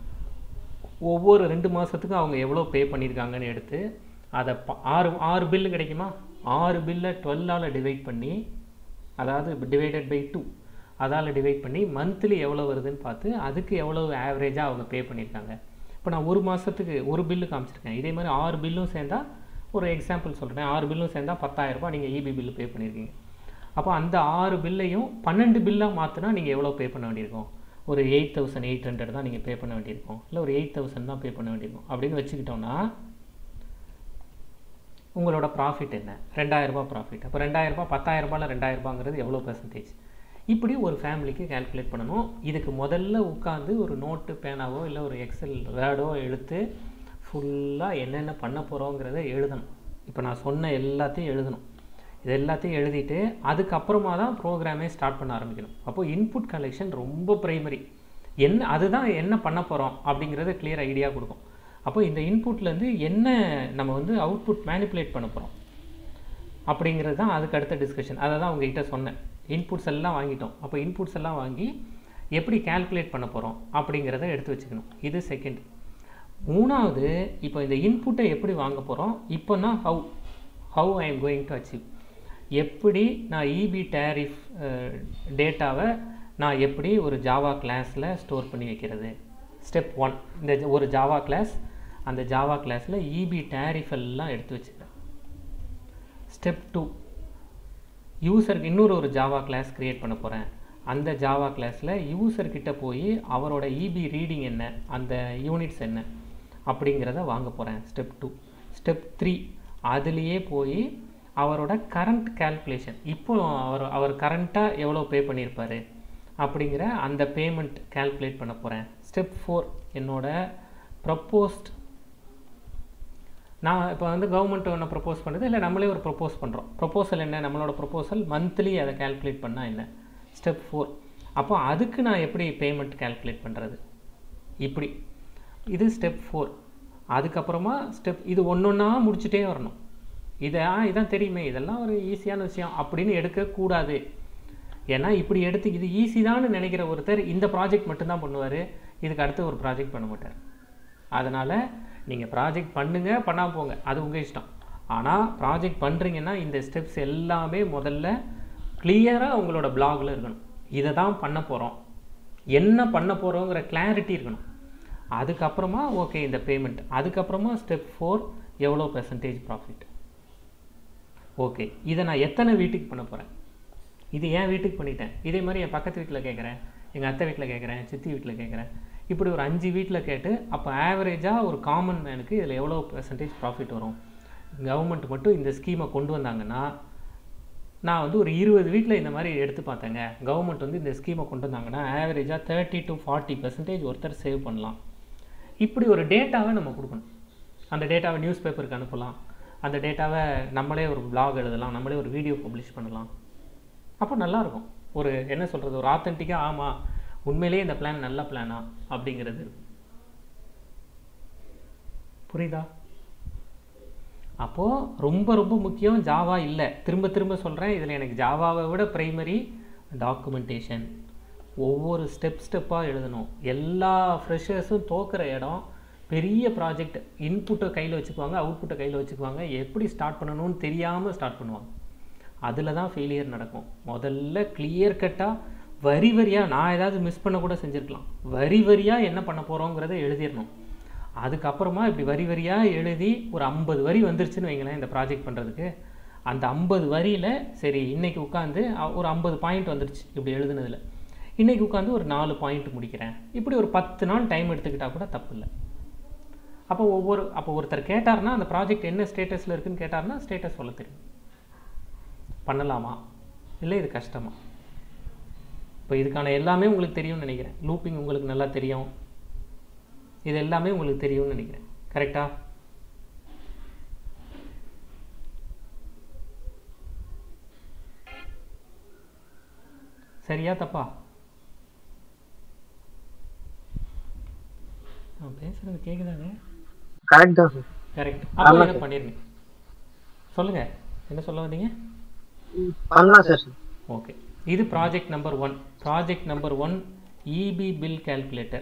ஒவ்வொரு ரெண்டு மாதத்துக்கும் அவங்க எவ்வளோ பே பண்ணியிருக்காங்கன்னு எடுத்து அதை ப- ஆறு ஆறு பில்லு கிடைக்குமா ஆறு பில்லை டுவெல்லால் டிவைட் பண்ணி அதாவது டிவைடட் பை டூ அதால் டிவைட் பண்ணி மந்த்லி எவ்வளோ வருதுன்னு பார்த்து அதுக்கு எவ்வளோ ஆவரேஜாக அவங்க பே பண்ணியிருக்காங்க இப்போ நான் ஒரு மாதத்துக்கு ஒரு பில்லு காமிச்சிருக்கேன் இதே மாதிரி ஆறு பில்லும் சேர்ந்தா ஒரு எக்ஸாம்பிள் சொல்கிறேன் ஆறு பில்லும் சேர்ந்தா 10000 ரூபாய் நீங்கள் இபி பில்லு பே பண்ணியிருக்கீங்க அப்போ அந்த ஆறு பில்லையும் பன்னெண்டு பில்லாக மாற்றினா நீங்கள் எவ்வளோ பே பண்ண வேண்டியிருக்கும் ஒரு எயிட் தௌசண்ட் எயிட் ஹண்ட்ரட் தான் நீங்கள் பே பண்ண வேண்டியிருக்கும் இல்லை ஒரு எயிட் தௌசண்ட் தான் பே பண்ண வேண்டியிருக்கும் அப்படின்னு வச்சுக்கிட்டோம்னா உங்களோட ப்ராஃபிட் என்ன ரெண்டாயிரரூபா ப்ராஃபிட் அப்போ ரெண்டாயிரரூபா பத்தாயிரரூபாயில் ரெண்டாயிரரூபாங்கிறது எவ்வளோ பெர்சன்டேஜ் இப்படி ஒரு ஃபேமிலிக்கு கால்குலேட் பண்ணணும் இதுக்கு முதல்ல உட்காந்து ஒரு நோட்டு பேனாவோ இல்லை ஒரு எக்ஸல் வேர்டோ எடுத்து ஃபுல்லாக என்னென்ன பண்ண போகிறோங்கிறத எழுதணும் இப்போ நான் சொன்ன எல்லாத்தையும் எழுதணும் இது எல்லாத்தையும் எழுதிட்டு அதுக்கப்புறமா தான் ப்ரோக்ராமே ஸ்டார்ட் பண்ண ஆரம்பிக்கணும் அப்போ இன்புட் கலெக்ஷன் ரொம்ப ப்ரைமரி என்ன அதுதான் என்ன பண்ண போகிறோம் அப்படிங்கிறத கிளியர் ஐடியா கொடுக்கும் அப்போ இந்த இன்புட்லேருந்து என்ன நம்ம வந்து அவுட்புட் மேனிப்புலேட் பண்ண போகிறோம் அப்படிங்கிறது தான் அதுக்கு அடுத்த டிஸ்கஷன் அதை தான் உங்ககிட்ட சொன்னேன் இன்புட்ஸ் எல்லாம் வாங்கிட்டோம் அப்போ இன்புட்ஸ் எல்லாம் வாங்கி எப்படி கால்குலேட் பண்ண போகிறோம் அப்படிங்கிறத எடுத்து வச்சுக்கணும் இது செகண்ட் மூணாவது இப்போ இந்த இன்புட்டை எப்படி வாங்க போகிறோம் இப்போனா how how I am going to achieve எப்படி நான் இபி டேரிஃப் டேட்டாவை நான் எப்படி ஒரு ஜாவா கிளாஸில் ஸ்டோர் பண்ணி வைக்கிறது ஸ்டெப் ஒன் இந்த ஜ- ஒரு ஜாவா கிளாஸ் அந்த ஜாவா கிளாஸில் இபி டேரிஃப் எல்லாம் எடுத்து வச்சுக்கிறேன் ஸ்டெப் டூ யூசருக்கு இன்னொரு ஒரு ஜாவா கிளாஸ் கிரியேட் பண்ண போகிறேன் அந்த ஜாவா கிளாஸில் யூசர்கிட்ட போய் அவரோட இபி ரீடிங் என்ன அந்த யூனிட்ஸ் என்ன அப்படிங்கிறத வாங்க போகிறேன் ஸ்டெப் டூ ஸ்டெப் த்ரீ அதுலேயே போய் அவரோட கரண்ட் கால்குலேஷன் இப்போ அவர் அவர் கரண்ட்டாக எவ்வளோ பே பண்ணியிருப்பாரு அப்படிங்கிற அந்த பேமெண்ட் கால்குலேட் பண்ண போகிறேன் ஸ்டெப் ஃபோர் என்னோட ப்ரப்போஸ்ட் நான் இப்போ வந்து கவர்மெண்ட் ஒன்று ப்ரப்போஸ் பண்ணுறது இல்லை நம்மளே ஒரு ப்ரப்போஸ் பண்ணுறோம் ப்ரப்போசல் என்ன நம்மளோட ப்ரப்போசல் மந்த்லி அதை கால்குலேட் பண்ணால் என்ன ஸ்டெப் ஃபோர் அப்போ அதுக்கு நான் எப்படி பேமெண்ட் கால்குலேட் பண்ணுறது இப்படி இது ஸ்டெப் ஃபோர் அதுக்கப்புறமா ஸ்டெப் இது ஒன்று ஒன்றா முடிச்சுட்டே வரணும் இதை ஆ, இதான் தெரியுமே இதெல்லாம் ஒரு ஈஸியான விஷயம் அப்படின்னு எடுக்கக்கூடாது ஏன்னா இப்படி எடுத்து இது ஈஸி தான் நினைக்கிற ஒருத்தர் இந்த ப்ராஜெக்ட் மட்டும்தான் பண்ணுவார் இதுக்கு அடுத்து ஒரு ப்ராஜெக்ட் பண்ண மாட்டார் அதனால் நீங்கள் ப்ராஜெக்ட் பண்ணுங்க பண்ணாமல் போங்க அது உங்கள் இஷ்டம் ஆனால் ப்ராஜெக்ட் பண்ணுறீங்கன்னா இந்த ஸ்டெப்ஸ் எல்லாமே முதல்ல கிளியராக உங்களோட பிளாகில் இருக்கணும் இதை தான் பண்ண போகிறோம் என்ன பண்ண போகிறோங்கிற கிளாரிட்டி இருக்கணும் அதுக்கப்புறமா ஓகே இந்த பேமெண்ட் அதுக்கப்புறமா ஸ்டெப் ஃபோர் எவ்வளோ பெர்சன்டேஜ் ப்ராஃபிட் ஓகே இதை நான் எத்தனை வீட்டுக்கு பண்ண போகிறேன் இது ஏன் வீட்டுக்கு பண்ணிட்டேன் இதே மாதிரி என் பக்கத்து வீட்டில் கேட்குறேன் எங்கள் அத்தை வீட்டில் கேட்குறேன் சித்தி வீட்டில் கேட்குறேன் இப்படி ஒரு அஞ்சு வீட்டில் கேட்டு அப்போ ஆவரேஜாக ஒரு காமன் மேனுக்கு இதில் எவ்வளோ பெர்சன்டேஜ் ப்ராஃபிட் வரும் கவர்மெண்ட் மட்டும் இந்த ஸ்கீமை கொண்டு வந்தாங்கன்னா நான் வந்து ஒரு இருபது வீட்டில் இந்த மாதிரி எடுத்து பார்த்தேங்க கவர்மெண்ட் வந்து இந்த ஸ்கீமை கொண்டு வந்தாங்கன்னா ஆவரேஜாக தேர்ட்டி டு ஃபார்ட்டி பெர்சன்டேஜ் ஒருத்தர் சேவ் பண்ணலாம் இப்படி ஒரு டேட்டாவை நம்ம கொடுக்கணும் அந்த டேட்டாவை நியூஸ் பேப்பருக்கு அனுப்பலாம் அந்த டேட்டாவை நம்மளே ஒரு blog எழுதலாம் நம்மளே ஒரு வீடியோ பப்ளிஷ் பண்ணலாம் அப்போ நல்லாயிருக்கும் ஒரு என்ன சொல்கிறது ஒரு ஆத்தென்டிக்காக ஆமாம் உண்மையிலேயே இந்த பிளான் நல்ல பிளானா அப்படிங்கிறது இருக்கும் புரியுதா அப்போது ரொம்ப ரொம்ப முக்கியம் ஜாவா இல்லை திரும்ப திரும்ப சொல்கிறேன் இதில் எனக்கு ஜாவாவை விட ப்ரைமரி டாக்குமெண்டேஷன் ஒவ்வொரு ஸ்டெப் ஸ்டெப்பாக எழுதணும் எல்லா ஃப்ரெஷர்ஸும் தோக்குற இடம் பெரிய ப்ராஜெக்ட் இன்புட்டை கையில் வச்சுக்குவாங்க அவுட்புட்டை கையில் வச்சுக்குவாங்க எப்படி ஸ்டார்ட் பண்ணணும்னு தெரியாமல் ஸ்டார்ட் பண்ணுவாங்க அதில் தான் ஃபெயிலியர் நடக்கும் முதல்ல கிளியர் கட்டாக வரி வரியாக நான் ஏதாவது மிஸ் பண்ண கூட செஞ்சுருக்கலாம் வரி வரியாக என்ன பண்ண போகிறோங்கிறத எழுதிடணும் அதுக்கப்புறமா இப்படி வரி வரியாக எழுதி ஒரு ஐம்பது வரி வந்துருச்சுன்னு வைங்களேன் இந்த ப்ராஜெக்ட் பண்ணுறதுக்கு அந்த ஐம்பது வரியில் சரி இன்னைக்கு உட்காந்து ஒரு ஐம்பது பாயிண்ட் வந்துருச்சு இப்படி எழுதுனதில் இன்னைக்கு உட்காந்து ஒரு நாலு பாயிண்ட் முடிக்கிறேன் இப்படி ஒரு பத்து நாள் டைம் எடுத்துக்கிட்டால் கூட தப்பு இல்லை அப்போ ஒவ்வொரு அப்போ ஒருத்தர் கேட்டார்னா அந்த ப்ராஜெக்ட் என்ன ஸ்டேட்டஸில் இருக்குன்னு கேட்டார்னா ஸ்டேட்டஸ் சொல்ல தெரியும் பண்ணலாமா இல்லை இது கஷ்டமா இப்போ இதுக்கான எல்லாமே உங்களுக்கு தெரியும்னு நினைக்கிறேன் லூப்பிங் உங்களுக்கு நல்லா தெரியும் இது எல்லாமே உங்களுக்கு தெரியும்னு நினைக்கிறேன் கரெக்டா சரியா தப்பா நான் பேசுறது கேக்குதாங்க கரெக்ட் தான் சார் கரெக்ட் அப்போ இதை பண்ணிருங்க சொல்லுங்க என்ன சொல்ல வந்தீங்க பண்ணலாம் சார் ஓகே இது project number one project number one EB bill calculator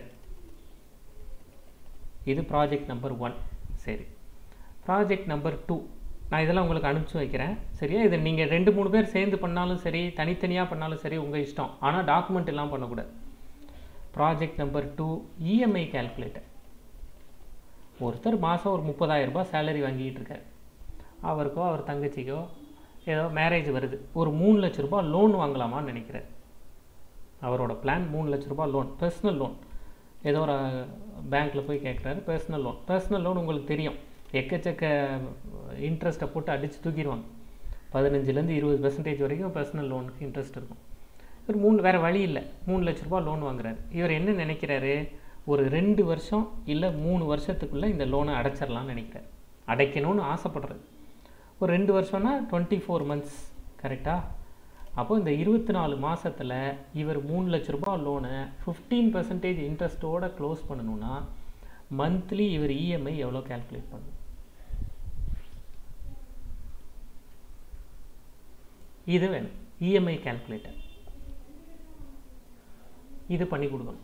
இது ப்ராஜெக்ட் நம்பர் ஒன் சரி ப்ராஜெக்ட் நம்பர் டூ நான் இதெல்லாம் உங்களுக்கு அனுப்பிச்சு வைக்கிறேன் சரியா இது நீங்கள் ரெண்டு மூணு பேர் சேர்ந்து பண்ணாலும் சரி தனித்தனியாக பண்ணாலும் சரி உங்கள் இஷ்டம் ஆனால் டாக்குமெண்ட் எல்லாம் பண்ணக்கூடாது project number two EMI calculator ஒருத்தர் மாதம் ஒரு முப்பதாயிரம் ரூபாய் சேலரி வாங்கிட்டு இருக்காரு அவருக்கோ அவர் தங்கச்சிக்கோ ஏதோ மேரேஜ் வருது ஒரு மூணு லட்ச ரூபாய் லோன் வாங்கலாமான்னு நினைக்கிறார் அவரோட பிளான் மூணு லட்ச ரூபாய் லோன் பர்சனல் லோன் ஏதோ ஒரு பேங்க்கில் போய் கேட்குறாரு பர்சனல் லோன் பர்சனல் லோன் உங்களுக்கு தெரியும் எக்கச்சக்க இன்ட்ரெஸ்ட்டை போட்டு அடித்து தூக்கிடுவாங்க பதினஞ்சுலேருந்து இருபது பெர்சன்டேஜ் வரைக்கும் பர்சனல் லோனுக்கு இன்ட்ரெஸ்ட் இருக்கும் இவர் மூணு வேறு வழி இல்லை மூணு லட்ச ரூபாய் லோன் வாங்குறாரு இவர் என்ன நினைக்கிறாரு ஒரு ரெண்டு வருஷம் இல்லை மூணு வருஷத்துக்குள்ளே இந்த லோனை அடைச்சிடலாம்னு நினைக்கிறார் அடைக்கணும்னு ஆசைப்படுறாரு ஒரு ரெண்டு வருஷம்னா டுவெண்ட்டி ஃபோர் மந்த்ஸ் கரெக்டாக அப்போ இந்த இருபத்தி நாலு மாசத்துல இவர் மூணு லட்ச ரூபாய் லோனை ஃபிஃப்டீன் பர்சன்டேஜ் இன்ட்ரெஸ்ட்டோட க்ளோஸ் பண்ணணும்னா மந்த்லி இவர் இஎம்ஐ எவ்வளோ கால்குலேட் பண்ணணும் இது வேணும் இஎம்ஐ கால்குலேட்டர் இது பண்ணி கொடுக்கணும்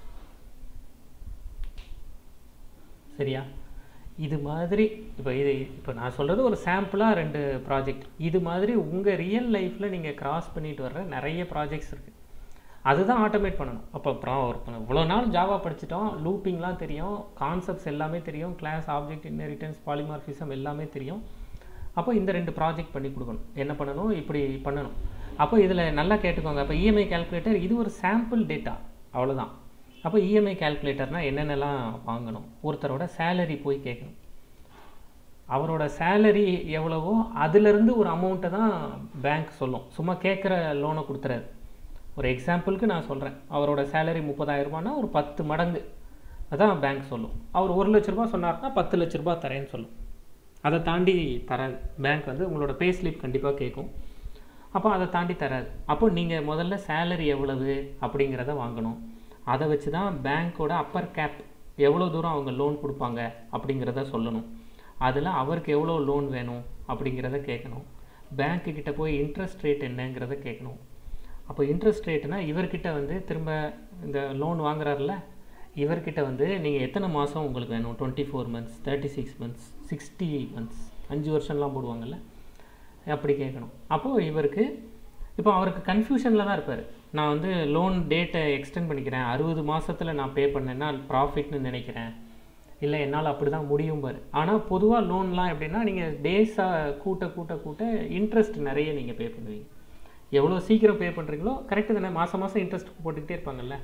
சரியா இது மாதிரி இப்போ இது இப்போ நான் சொல்கிறது ஒரு சாம்பிளாக ரெண்டு ப்ராஜெக்ட் இது மாதிரி உங்கள் ரியல் லைஃப்பில் நீங்கள் கிராஸ் பண்ணிட்டு வர்ற நிறைய ப்ராஜெக்ட்ஸ் இருக்குது அதுதான் ஆட்டோமேட் பண்ணணும் அப்போ அப்புறம் ஒரு இவ்வளோ நாள் ஜாவா படிச்சிட்டோம் லூப்பிங்லாம் தெரியும் கான்செப்ட்ஸ் எல்லாமே தெரியும் கிளாஸ் ஆப்ஜெக்ட் இன்ஹெரிட்டன்ஸ் பாலிமார்ஃபிசம் எல்லாமே தெரியும் அப்போ இந்த ரெண்டு ப்ராஜெக்ட் பண்ணி கொடுக்கணும் என்ன பண்ணணும் இப்படி பண்ணணும் அப்போ இதில் நல்லா கேட்டுக்கோங்க அப்போ இஎம்ஐ கால்குலேட்டர் இது ஒரு சாம்பிள் டேட்டா அவ்வளோதான் அப்போ இஎம்ஐ கால்குலேட்டர்னால் என்னென்னலாம் வாங்கணும் ஒருத்தரோட சேலரி போய் கேட்கணும் அவரோட சேலரி எவ்வளவோ அதுலேருந்து ஒரு அமௌண்ட்டை தான் பேங்க் சொல்லும் சும்மா கேட்குற லோனை கொடுத்துறாரு ஒரு எக்ஸாம்பிளுக்கு நான் சொல்கிறேன் அவரோட சேலரி முப்பதாயிரம் ரூபான்னா ஒரு பத்து மடங்கு அதான் பேங்க் சொல்லும் அவர் ஒரு லட்ச ரூபா சொன்னார்னா பத்து லட்ச ரூபா தரேன்னு சொல்லும் அதை தாண்டி தராது பேங்க் வந்து உங்களோட பே ஸ்லிப் கண்டிப்பாக கேட்கும் அப்போ அதை தாண்டி தராது அப்போ நீங்கள் முதல்ல சேலரி எவ்வளவு அப்படிங்கிறத வாங்கணும் அதை வச்சு தான் பேங்க்கோட அப்பர் கேப் எவ்வளோ தூரம் அவங்க லோன் கொடுப்பாங்க அப்படிங்கிறத சொல்லணும் அதில் அவருக்கு எவ்வளோ லோன் வேணும் அப்படிங்கிறத கேட்கணும் பேங்க்கு கிட்ட போய் இன்ட்ரெஸ்ட் ரேட் என்னங்கிறத கேட்கணும் அப்போ இன்ட்ரெஸ்ட் ரேட்னா இவர்கிட்ட வந்து திரும்ப இந்த லோன் வாங்குறாருல இவர்கிட்ட வந்து நீங்கள் எத்தனை மாதம் உங்களுக்கு வேணும் twenty four months thirty six months sixty months அஞ்சு வருஷம்லாம் போடுவாங்கல்ல அப்படி கேட்கணும் அப்போது இவருக்கு இப்போ அவருக்கு கன்ஃபியூஷனில் தான் இருப்பார் நான் வந்து லோன் டேட்டை எக்ஸ்டெண்ட் பண்ணிக்கிறேன் அறுபது மாதத்தில் நான் பே பண்ணேன்னா ப்ராஃபிட்னு நினைக்கிறேன் இல்லை என்னால் அப்படி தான் முடியும் பாரு ஆனால் பொதுவாக லோன்லாம் எப்படின்னா நீங்கள் டேஸாக கூட்ட கூட்ட கூட்ட இன்ட்ரெஸ்ட் நிறைய நீங்கள் பே பண்ணுவீங்க எவ்வளோ சீக்கிரம் பே பண்ணுறீங்களோ கரெக்டு தானே மாதம் மாதம் இன்ட்ரெஸ்ட் போட்டுக்கிட்டே இருப்பாங்கல்ல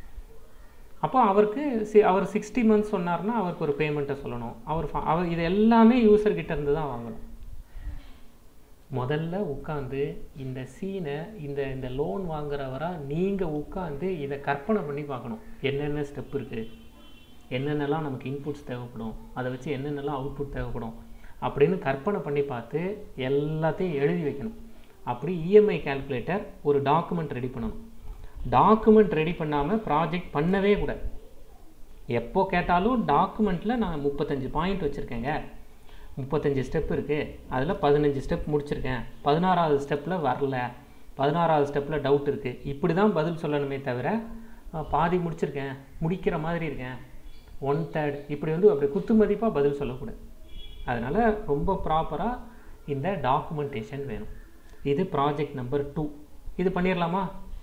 அப்போ அவருக்கு சி அவர் சிக்ஸ்டி மந்த்ஸ் சொன்னார்னா அவருக்கு ஒரு பேமெண்ட்டை சொல்லணும் அவர் ஃபா- அவர் இது எல்லாமே யூசர் கிட்ட இருந்து தான் வாங்கணும் முதல்ல உட்காந்து இந்த சீனை இந்த இந்த லோன் வாங்குறவரா நீங்கள் உட்காந்து இதை கற்பனை பண்ணி பார்க்கணும் என்னென்ன ஸ்டெப் இருக்குது என்னென்னலாம் நமக்கு இன்புட்ஸ் தேவைப்படும் அதை வச்சு என்னென்னலாம் அவுட்புட் தேவைப்படும் அப்படின்னு கற்பனை பண்ணி பார்த்து எல்லாத்தையும் எழுதி வைக்கணும் அப்படி இஎம்ஐ கால்குலேட்டர் ஒரு டாக்குமெண்ட் ரெடி பண்ணணும் டாக்குமெண்ட் ரெடி பண்ணாமல் ப்ராஜெக்ட் பண்ணவே கூடாது எப்போ கேட்டாலும் டாக்குமெண்ட்டில் நான் முப்பத்தஞ்சு பாயிண்ட் வச்சுருக்கேங்க முப்பத்தஞ்சு ஸ்டெப் இருக்குது அதில் பதினஞ்சு ஸ்டெப் முடிச்சிருக்கேன் பதினாறாவது ஸ்டெப்பில் வரல பதினாறாவது ஸ்டெப்பில் டவுட் இருக்குது இப்படி தான் பதில் சொல்லணுமே தவிர அஹ், பாதி முடிச்சிருக்கேன் முடிக்கிற மாதிரி இருக்கேன் ஒன் தேர்ட் இப்படி வந்து அப்படி குத்து மதிப்பாக பதில் சொல்லக்கூடாது அதனால் ரொம்ப ப்ராப்பராக இந்த டாக்குமெண்டேஷன் வேணும் இது ப்ராஜெக்ட் நம்பர் டூ இது பண்ணிடலாமா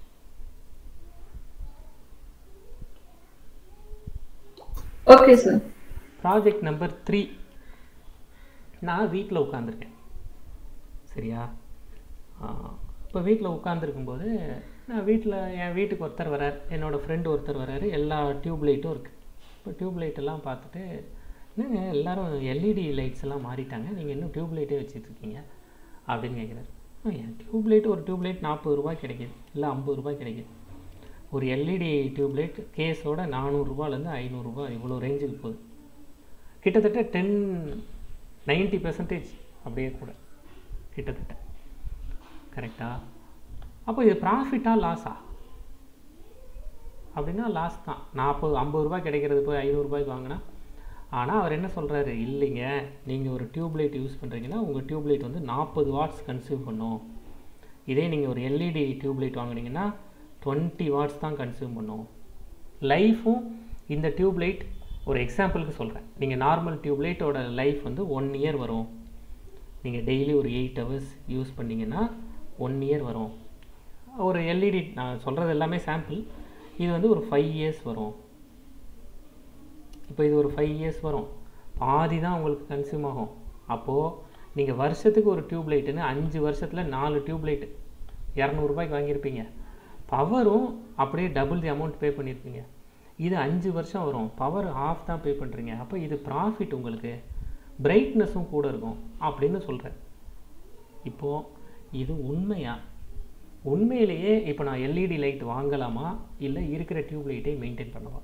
okay sir project number three நான் வீட்டில் உட்காந்துருக்கேன் சரியா இப்போ வீட்டில் உட்காந்துருக்கும்போது நான் வீட்டில் என் வீட்டுக்கு ஒருத்தர் வரார் என்னோடய ஃப்ரெண்டு ஒருத்தர் வராரு எல்லா டியூப் லைட்டும் இருக்குது இப்போ டியூப் லைட் எல்லாம் பார்த்துட்டு என்னங்க எல்லாரும் எல்இடி லைட்ஸ் எல்லாம் மாறிட்டாங்க நீங்கள் இன்னும் டியூப் லைட்டே வச்சுட்டு இருக்கீங்க அப்படின்னு கேட்குறாரு என் டியூப் லைட் ஒரு டியூப் லைட் நாற்பது ரூபாய் கிடைக்கிது இல்லை ஐம்பது ரூபாய் கிடைக்கிது ஒரு எல்இடி டியூப் லைட் கேஸோட நானூறுரூபாலேருந்து ஐநூறுரூபா இவ்வளோ ரேஞ்சுக்கு போகுது கிட்டத்தட்ட டென் நைன்ட்டி பெர்சன்டேஜ் அப்படியே கூட கிட்டத்தட்ட கரெக்டா அப்போ இது ப்ராஃபிட்டா லாஸா அப்படின்னா லாஸ் தான் நாற்பது ஐம்பது ரூபாய் கிடைக்கிறது போய் ஐநூறுரூபாய்க்கு வாங்கினா ஆனால் அவர் என்ன சொல்கிறாரு இல்லைங்க நீங்கள் ஒரு டியூப் லைட் யூஸ் பண்ணுறீங்கன்னா உங்கள் டியூப் லைட் வந்து நாற்பது வாட்ஸ் கன்சியூம் பண்ணும் இதே நீங்கள் ஒரு எல்இடி டியூப் லைட் வாங்குனீங்கன்னா டுவெண்ட்டி வாட்ஸ் தான் கன்சியூம் பண்ணும் லைஃபும் இந்த டியூப் லைட் ஒரு எக்ஸாம்பிளுக்கு சொல்கிறேன் நீங்கள் நார்மல் டியூப் லைட்டோட லைஃப் வந்து ஒன் இயர் வரும் நீங்கள் டெய்லி ஒரு எயிட் ஹவர்ஸ் யூஸ் பண்ணீங்கன்னா ஒன் இயர் வரும் ஒரு எல்இடி நான் சொல்கிறது எல்லாமே சாம்பிள் இது வந்து ஒரு ஃபைவ் இயர்ஸ் வரும் இப்போ இது ஒரு ஃபைவ் இயர்ஸ் வரும் பாதி தான் உங்களுக்கு கன்சியூம் ஆகும் அப்போது நீங்கள் வருஷத்துக்கு ஒரு டியூப் லைட்டுன்னு அஞ்சு வருஷத்தில் நாலு டியூப் லைட்டு இரநூறுபாய்க்கு வாங்கியிருப்பீங்க பவரும் அப்படியே டபுள் தி அமௌண்ட் பே பண்ணியிருப்பீங்க இது அஞ்சு வருஷம் வரும் பவர் ஆஃப் தான் பே பண்ணுறீங்க அப்போ இது ப்ராஃபிட் உங்களுக்கு பிரைட்னஸும் கூட இருக்கும் அப்படின்னு சொல்கிறேன் இப்போது இது உண்மையா உண்மையிலேயே இப்போ நான் எல்இடி லைட் வாங்கலாமா இல்லை இருக்கிற டியூப் லைட்டை மெயின்டைன் பண்ணவா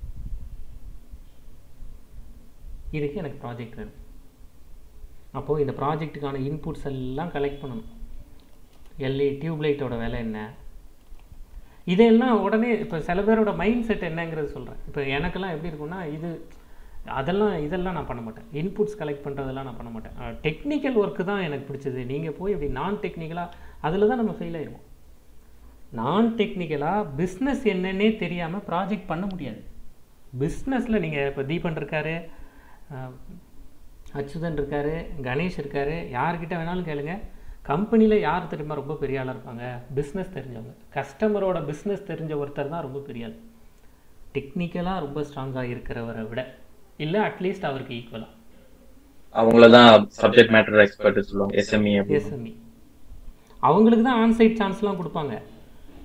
இதுக்கு எனக்கு ப்ராஜெக்ட் வேணும் அப்போது இந்த ப்ராஜெக்ட்டுக்கான இன்புட்ஸ் எல்லாம் கலெக்ட் பண்ணணும் எல்இ டியூப் லைட்டோட விலை என்ன இதெல்லாம் உடனே இப்போ சில பேரோட மைண்ட் செட் என்னங்கிறது சொல்கிறேன் இப்போ எனக்கெல்லாம் எப்படி இருக்கும்னா இது அதெல்லாம் இதெல்லாம் நான் பண்ண மாட்டேன் இன்புட்ஸ் கலெக்ட் பண்ணுறதெல்லாம் நான் பண்ண மாட்டேன் டெக்னிக்கல் ஒர்க்கு தான் எனக்கு பிடிச்சது நீங்கள் போய் இப்படி நான் டெக்னிக்கலாக அதில் தான் நம்ம ஃபெயில் ஆயிடுவோம் நான் டெக்னிக்கலாக பிஸ்னஸ் என்னன்னே தெரியாமல் ப்ராஜெக்ட் பண்ண முடியாது பிஸ்னஸில் நீங்கள் இப்போ தீபன் இருக்காரு அஹ், அச்சுதன் இருக்காரு கணேஷ் இருக்காரு யார்கிட்ட வேணாலும் கேளுங்க கம்பெனியில் யார் தெரியுமா ரொம்ப பெரிய ஆளாக இருப்பாங்க பிஸ்னஸ் தெரிஞ்சவங்க கஸ்டமரோட பிஸ்னஸ் தெரிஞ்ச ஒருத்தர் தான் ரொம்ப பெரிய ஆள் டெக்னிக்கலாக ரொம்ப ஸ்ட்ராங்காக இருக்கிறவரை விட இல்லை அட்லீஸ்ட் அவருக்கு ஈக்குவலாக அவங்கள தான் சப்ஜெக்ட் மேட்டர் எக்ஸ்பர்ட் சொல்லுவாங்க எஸ்எம்இ அப்படின்னு எஸ்எம்இ அவங்களுக்கு தான் ஆன்சைட் சான்ஸ்லாம் கொடுப்பாங்க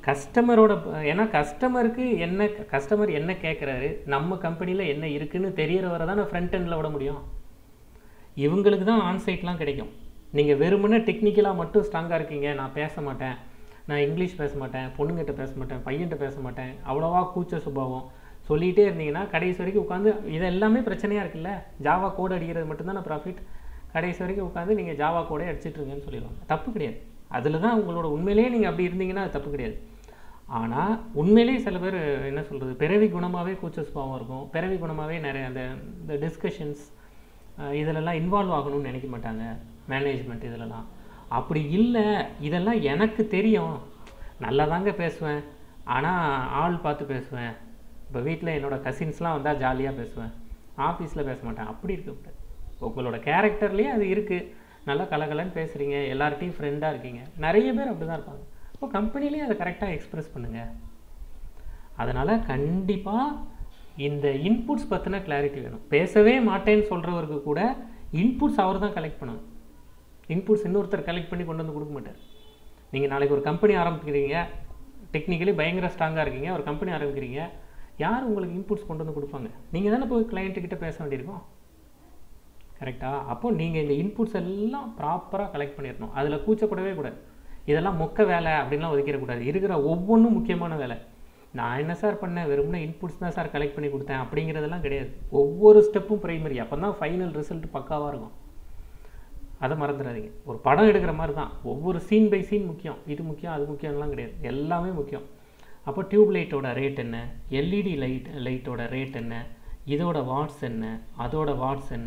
கஸ்டமரோட ஏன்னா கஸ்டமருக்கு என்ன கஸ்டமர் என்ன கேட்குறாரு நம்ம கம்பெனியில் என்ன இருக்குன்னு தெரியற வரை தான் ஃப்ரண்ட் எண்டில் விட முடியும் இவங்களுக்கு தான் ஆன்சைட்லாம் கிடைக்கும் நீங்கள் வெறுமனே டெக்னிக்கலாக மட்டும் ஸ்ட்ராங்காக இருக்கீங்க நான் பேச மாட்டேன் நான் இங்கிலீஷ் பேச மாட்டேன் பொண்ணுங்கிட்ட பேச மாட்டேன் பையன்கிட்ட பேச மாட்டேன் அவ்வளோவா கூச்ச சுபாவம் சொல்லிகிட்டே இருந்தீங்கன்னா கடைசி வரைக்கும் உட்காந்து இது எல்லாமே பிரச்சனையாக இருக்குல்ல ஜாவா கோடு அடிக்கிறது மட்டும்தான் ப்ராஃபிட் கடைசி வரைக்கும் உட்காந்து நீங்கள் ஜாவா கோடே அடிச்சிட்ருங்கன்னு சொல்லிடுவாங்க தப்பு கிடையாது அதில் தான் உங்களோட உண்மையிலேயே நீங்கள் அப்படி இருந்தீங்கன்னா அது தப்பு கிடையாது ஆனால் உண்மையிலேயே சில பேர் என்ன சொல்கிறது பிறவி குணமாகவே கூச்ச சுபாவம் இருக்கும் பிறவி குணமாகவே நிறைய அந்த இந்த டிஸ்கஷன்ஸ் இதிலெல்லாம் இன்வால்வ் ஆகணும்னு நினைக்க மாட்டாங்க மேனேஜ்மெண்ட் இதிலலாம் அப்படி இல்லை இதெல்லாம் எனக்கு தெரியும் நல்லா தாங்க பேசுவேன் ஆனால் ஆள் பார்த்து பேசுவேன் இப்போ வீட்டில் என்னோடய கசின்ஸ்லாம் வந்தால் ஜாலியாக பேசுவேன் ஆஃபீஸில் பேச மாட்டேன் அப்படி இருக்கக்கூடாது உங்களோட கேரக்டர்லேயே அது இருக்குது நல்லா கலகலன்னு பேசுகிறீங்க எல்லார்ட்டையும் ஃப்ரெண்டாக இருக்கீங்க நிறைய பேர் அப்படி தான் இருப்பாங்க இப்போ கம்பெனிலேயே அதை கரெக்டாக எக்ஸ்பிரஸ் பண்ணுங்கள் அதனால் கண்டிப்பாக இந்த இன்புட்ஸ் பற்றின கிளாரிட்டி வேணும் பேசவே மாட்டேன்னு சொல்கிறவருக்கு கூட இன்புட்ஸ் அவர் தான் கலெக்ட் பண்ணணும் இன்புட்ஸ் இன்னொருத்தர் கலெக்ட் பண்ணி கொண்டு வந்து கொடுக்க மாட்டார் நீங்கள் நாளைக்கு ஒரு கம்பெனி ஆரம்பிக்கிறீங்க டெக்னிக்கலி பயங்கர ஸ்ட்ராங்காக இருக்கீங்க ஒரு கம்பெனி ஆரம்பிக்கிறீங்க யார் உங்களுக்கு இன்புட்ஸ் கொண்டு வந்து கொடுப்பாங்க நீங்கள் தானே போய் கிளைண்ட்டுக்கிட்ட பேச வேண்டியிருக்கும் கரெக்டாக அப்போ நீங்கள் இந்த இன்புட்ஸ் எல்லாம் ப்ராப்பராக கலெக்ட் பண்ணிடணும் அதில் கூச்சப்படவே கூடாது இதெல்லாம் மொக்க வேலை அப்படின்லாம் ஒதுக்கிடக்கூடாது இருக்கிற ஒவ்வொன்றும் முக்கியமான வேலை நான் என்ன சார் பண்ணேன் வெறும்னா இன்புட்ஸ் தான் சார் கலெக்ட் பண்ணி கொடுத்தேன் அப்படிங்கிறதெல்லாம் கிடையாது ஒவ்வொரு ஸ்டெப்பும் பிரைமரி அப்போ தான் ஃபைனல் ரிசல்ட் பக்காவாக இருக்கும் அதை மறந்துடாதீங்க ஒரு படம் எடுக்கிற மாதிரி தான் ஒவ்வொரு சீன் பை சீன் முக்கியம் இது முக்கியம் அது முக்கியம்லாம் கிடையாது எல்லாமே முக்கியம் அப்போ டியூப் லைட்டோட ரேட் என்ன எல்இடி லைட் லைட்டோட ரேட் என்ன இதோட வாட்ஸ் என்ன அதோட வாட்ஸ் என்ன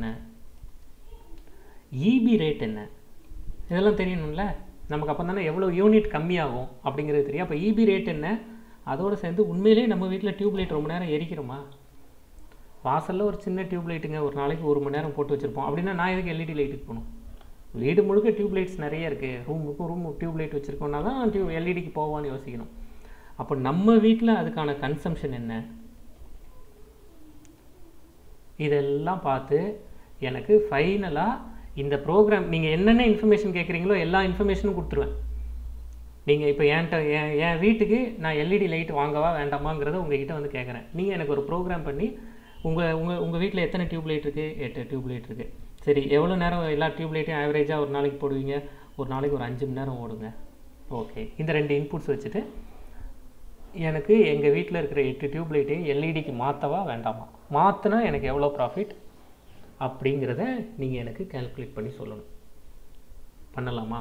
இபி ரேட் என்ன இதெல்லாம் தெரியணும்ல நமக்கு அப்போ தானே எவ்வளோ யூனிட் கம்மியாகும் அப்படிங்கிறது தெரியும் அப்போ இபி ரேட் என்ன அதோடு சேர்ந்து உண்மையிலேயே நம்ம வீட்டில் டியூப் லைட் ரொம்ப நேரம் எரிக்கிறோமா வாசலில் ஒரு சின்ன டியூப் லைட்டுங்க ஒரு நாளைக்கு ஒரு மணி நேரம் போட்டு வச்சுருப்போம் அப்படின்னா நான் எதுக்கு எல்இடி லைட்டுக்கு போகணும் வீடு முழுக்க டியூப் லைட்ஸ் நிறைய இருக்குது ரூமுக்கும் ரூம் டியூப் லைட் வச்சுருக்கோம்னா தான் டியூப் எல்இடிக்கு போவான்னு யோசிக்கணும் அப்போ நம்ம வீட்டில் அதுக்கான கன்சம்ஷன் என்ன இதெல்லாம் பார்த்து எனக்கு ஃபைனலாக இந்த ப்ரோக்ராம் நீங்கள் என்னென்ன இன்ஃபர்மேஷன் கேட்குறீங்களோ எல்லா இன்ஃபர்மேஷனும் கொடுத்துருவேன் நீங்கள் இப்போ என்கிட்ட என் என் வீட்டுக்கு நான் எல்இடி லைட் வாங்கவா வேண்டாமாங்கிறத உங்ககிட்ட வந்து கேட்குறேன் நீங்கள் எனக்கு ஒரு ப்ரோக்ராம் பண்ணி உங்கள் உங்கள் உங்கள் வீட்டில் எத்தனை டியூப் லைட் இருக்குது எட்டு டியூப் லைட் இருக்குது சரி எவ்வளோ நேரம் எல்லா டியூப் லைட்டையும் ஆவரேஜாக ஒரு நாளைக்கு போடுவீங்க ஒரு நாளைக்கு ஒரு அஞ்சு மணி நேரம் ஓடுங்க ஓகே இந்த ரெண்டு இன்புட்ஸ் வச்சுட்டு எனக்கு எங்கள் வீட்டில் இருக்கிற எட்டு டியூப் லைட்டையும் எல்இடிக்கு மாற்றவா வேண்டாமா மாற்றினா எனக்கு எவ்வளோ ப்ராஃபிட் அப்படிங்கிறத நீங்கள் எனக்கு கால்குலேட் பண்ணி சொல்லணும் பண்ணலாமா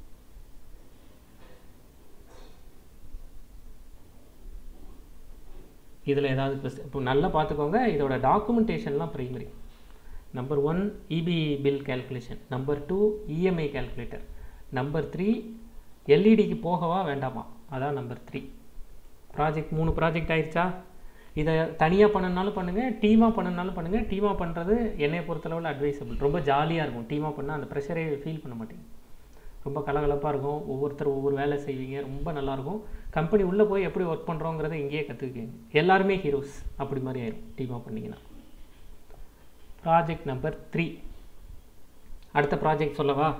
இதில் ஏதாவது ப்ளஸ் இப்போ நல்லா பார்த்துக்கோங்க இதோட டாக்குமெண்டேஷன்லாம் primary number one EB bill calculation number two EMI calculator number three எல்இடிக்கு போகவா வேண்டாமா அதான் நம்பர் த்ரீ ப்ராஜெக்ட் மூணு ப்ராஜெக்ட் ஆயிடுச்சா இதை தனியாக பண்ணனாலும் பண்ணுங்கள் டீமாக பண்ணனாலும் பண்ணுங்கள் டீமாக பண்ணுறது என்னை பொறுத்தளவில் அட்வைசபிள் ரொம்ப ஜாலியாக இருக்கும் டீமாக பண்ணால் அந்த ப்ரெஷரே ஃபீல் பண்ண மாட்டேங்க ரொம்ப கலகலப்பாக இருக்கும் ஒவ்வொருத்தர் ஒவ்வொரு வேலை செய்வீங்க ரொம்ப நல்லாயிருக்கும் கம்பெனி உள்ளே போய் எப்படி ஒர்க் பண்ணுறோங்கிறத இங்கேயே கற்றுக்குவீங்க எல்லாருமே ஹீரோஸ் அப்படி மாதிரி ஆயிரும் டீமாக பண்ணிங்கன்னா ப்ராஜெக்ட் நம்பர் த்ரீ அடுத்த ப்ராஜெக்ட் சொல்லவா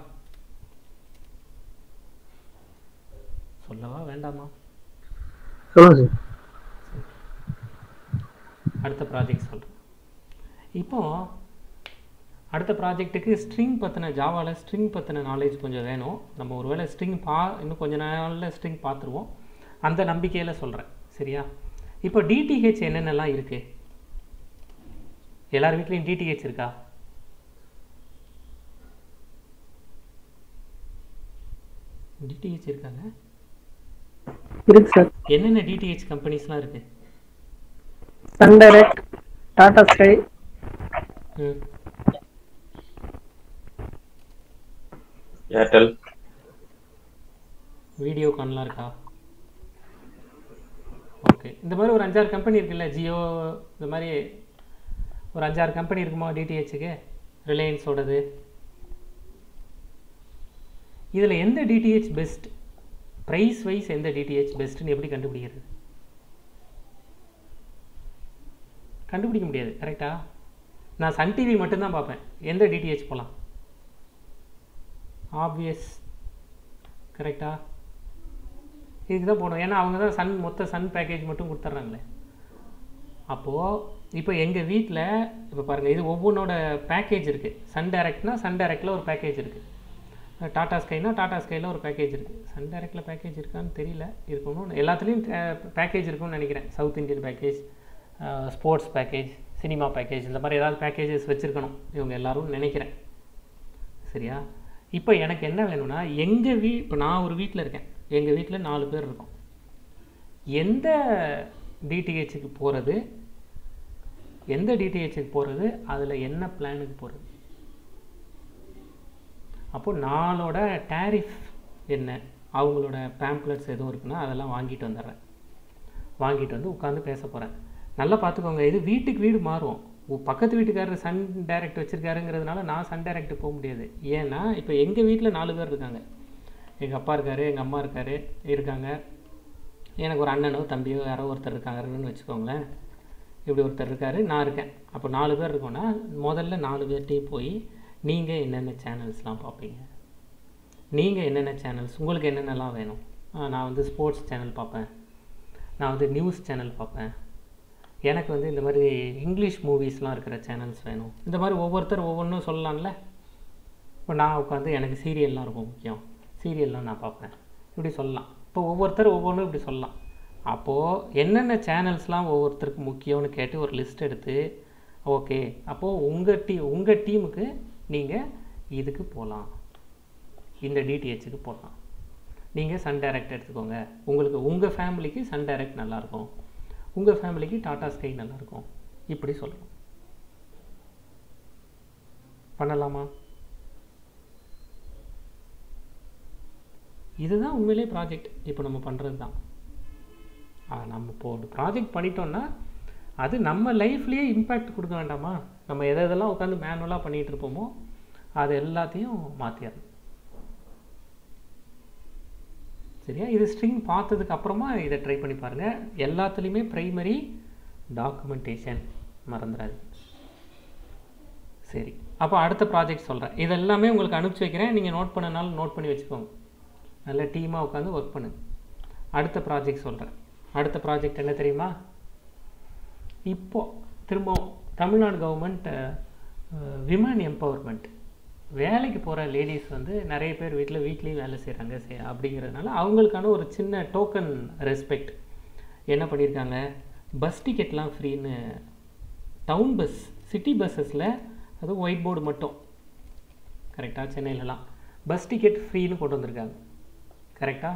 சொல்லவா வேண்டாமா சொல்லுங்க சார் அடுத்த ப்ராஜெக்ட் சொல்கிறேன் இப்போ அடுத்த ப்ராஜெக்ட்டுக்கு ஸ்ட்ரிங் பற்றின ஜாவாவில் ஸ்ட்ரிங் பற்றின நாலேஜ் கொஞ்சம் வேணும் நம்ம ஒருவேளை ஸ்ட்ரிங் பா இன்னும் கொஞ்ச நாளில் ஸ்ட்ரிங் பார்த்துருவோம் அந்த நம்பிக்கையில் சொல்கிறேன் சரியா இப்போ டிடிஹெச் என்னென்னலாம் இருக்குது எல்லார் வீட்லேயும் டிடிஹெச் இருக்கா டிடிஹெச் இருக்காங்க இருக்கு சார் என்னென்ன டிடிஹெச் கம்பெனிஸ்லாம் இருக்குது சன் டைரக்ட் டாடா ஸ்கை ம் ஏர்டெல் வீடியோகான்லாம் இருக்கா ஓகே இந்த மாதிரி ஒரு அஞ்சாறு கம்பெனி இருக்குல்ல ஜியோ இந்த மாதிரி ஒரு அஞ்சாறு கம்பெனி இருக்குமா டிடிஹெச்சுக்கு ரிலையன்ஸோடது இதில் எந்த டிடிஹெச் பெஸ்ட் ப்ரைஸ் வைஸ் எந்த டிடிஹெச் பெஸ்ட்டுன்னு எப்படி கண்டுபிடிக்கிறது கண்டுபிடிக்க முடியாது கரெக்டா நான் சன் டிவி மட்டும்தான் பார்ப்பேன் எந்த டிடிஹெச் போகலாம் ஆப்வியஸ் கரெக்டா இதுக்கு தான் போகணும் ஏன்னா அவங்க தான் சன் மொத்த சன் பேக்கேஜ் மட்டும் கொடுத்துட்றாங்களே அப்போது இப்போ எங்கள் வீட்டில் இப்போ பாருங்கள் இது ஒவ்வொன்றோட பேக்கேஜ் இருக்குது சன் டைரக்ட்னா சன் டைரக்டில் ஒரு பேக்கேஜ் இருக்குது டாடா ஸ்கைனா டாடா ஸ்கையில் ஒரு பேக்கேஜ் இருக்குது சன் டைரக்டில் பேக்கேஜ் இருக்கான்னு தெரியல இருக்கணும் எல்லாத்துலேயும் பேக்கேஜ் இருக்கும்னு நினைக்கிறேன் south Indian package sports package cinema package இந்த மாதிரி ஏதாவது பேக்கேஜஸ் வச்சுருக்கணும் இவங்க எல்லாரும் நினைக்கிறேன் சரியா இப்போ எனக்கு என்ன வேணும்னா எங்கள் வீ இப்போ நான் ஒரு வீட்டில் இருக்கேன் எங்கள் வீட்டில் நாலு பேர் இருக்கோம் எந்த டிடிஹெச்சுக்கு போகிறது எந்த டிடிஹெச்சுக்கு போகிறது அதில் என்ன பிளானுக்கு போகிறது அப்போ நாளோட டேரிஃப் என்ன அவங்களோட பேம்ப்ளெட்ஸ் எதுவும் இருக்குன்னா அதெல்லாம் வாங்கிட்டு வந்துடுறேன் வாங்கிட்டு வந்து உட்காந்து பேச போகிறேன் நல்லா பார்த்துக்கோங்க இது வீட்டுக்கு வீடு மாறும் உ- பக்கத்து வீட்டுக்காரர் சன் டைரக்ட் வச்சுருக்காருங்கிறதுனால நான் சன் டைரக்ட் போக முடியாது ஏன்னா இப்போ எங்கள் வீட்டில் நாலு பேர் இருக்காங்க எங்கள் அப்பா இருக்காரு எங்கள் அம்மா இருக்காரு இருக்காங்க எனக்கு ஒரு அண்ணனோ தம்பியோ யாரோ ஒருத்தர் இருக்காங்கன்னு வச்சுக்கோங்களேன் இப்படி ஒருத்தர் இருக்காரு நான் இருக்கேன் அப்போ நாலு பேர் இருக்கோன்னா முதல்ல நாலு பேர்ட்டையும் போய் நீங்கள் என்னென்ன சேனல்ஸ்லாம் பார்ப்பீங்க நீங்கள் என்னென்ன சேனல்ஸ் உங்களுக்கு என்னென்னலாம் வேணும் ஆ, நான் வந்து ஸ்போர்ட்ஸ் சேனல் பார்ப்பேன் நான் வந்து நியூஸ் சேனல் பார்ப்பேன் எனக்கு வந்து இந்த மாதிரி இங்கிலீஷ் மூவிஸ்லாம் இருக்கிற சேனல்ஸ் வேணும் இந்த மாதிரி ஒவ்வொருத்தர் ஒவ்வொன்றும் சொல்லலாம்ல இப்போ நான் உட்காந்து எனக்கு சீரியல்லாம் ரொம்ப முக்கியம் சீரியல்லாம் நான் பார்ப்பேன் இப்படி சொல்லலாம் இப்போ ஒவ்வொருத்தர் ஒவ்வொன்றும் இப்படி சொல்லலாம் அப்போது என்னென்ன சேனல்ஸ்லாம் ஒவ்வொருத்தருக்கு முக்கியம்னு கேட்டு ஒரு லிஸ்ட் எடுத்து ஓகே அப்போது உங்கள் டீ உங்கள் டீமுக்கு நீங்கள் இதுக்கு போகலாம் இந்த டிடிஹெச்சுக்கு போகலாம் நீங்கள் சன் டைரக்ட் எடுத்துக்கோங்க உங்களுக்கு உங்கள் ஃபேமிலிக்கு சன் டைரக்ட் நல்லாயிருக்கும் உங்கள் ஃபேமிலிக்கு டாடா ஸ்கை நல்லாயிருக்கும் இப்படி சொல்லணும் பண்ணலாமா இதுதான் உண்மையிலே ப்ராஜெக்ட் இப்போ நம்ம பண்ணுறது தான் ஆ, நம்ம இப்போ ஒரு ப்ராஜெக்ட் பண்ணிட்டோம்னா அது நம்ம லைஃப்லேயே இம்பேக்ட் கொடுக்க வேண்டாமா நம்ம எதை எதெல்லாம் உட்காந்து மேனுவலாக பண்ணிகிட்டு இருப்போமோ அது எல்லாத்தையும் மாற்றிடணும் சரியா இது ஸ்ட்ரிங் பார்த்ததுக்கு அப்புறமா இதை ட்ரை பண்ணி பாருங்கள் எல்லாத்துலேயுமே ப்ரைமரி டாக்குமெண்டேஷன் மறந்துடாது சரி அப்போ அடுத்த ப்ராஜெக்ட் சொல்கிறேன் இது எல்லாமே உங்களுக்கு அனுப்பிச்சி வைக்கிறேன் நீங்கள் நோட் பண்ணனாலும் நோட் பண்ணி வச்சுக்கோங்க நல்ல டீமாக உட்காந்து ஒர்க் பண்ணுங்க அடுத்த ப்ராஜெக்ட் சொல்கிறேன் அடுத்த ப்ராஜெக்ட் என்ன தெரியுமா இப்போ திரும்ப தமிழ்நாடு கவர்மெண்ட் விமன் எம்பவர்மெண்ட் வேலைக்கு போகிற லேடிஸ் வந்து நிறைய பேர் வீட்டில் வீட்லேயும் வேலை செய்கிறாங்க செய் அப்படிங்கிறதுனால அவங்களுக்கான ஒரு சின்ன டோக்கன் ரெஸ்பெக்ட் என்ன பண்ணியிருக்காங்க பஸ் டிக்கெட்லாம் ஃப்ரீன்னு டவுன் பஸ் சிட்டி பஸ்ஸஸில் அதுவும் ஒயிட் போர்டு மட்டும் கரெக்டாக சென்னையிலலாம் பஸ் டிக்கெட் ஃப்ரீன்னு கொண்டு வந்திருக்காங்க கரெக்டாக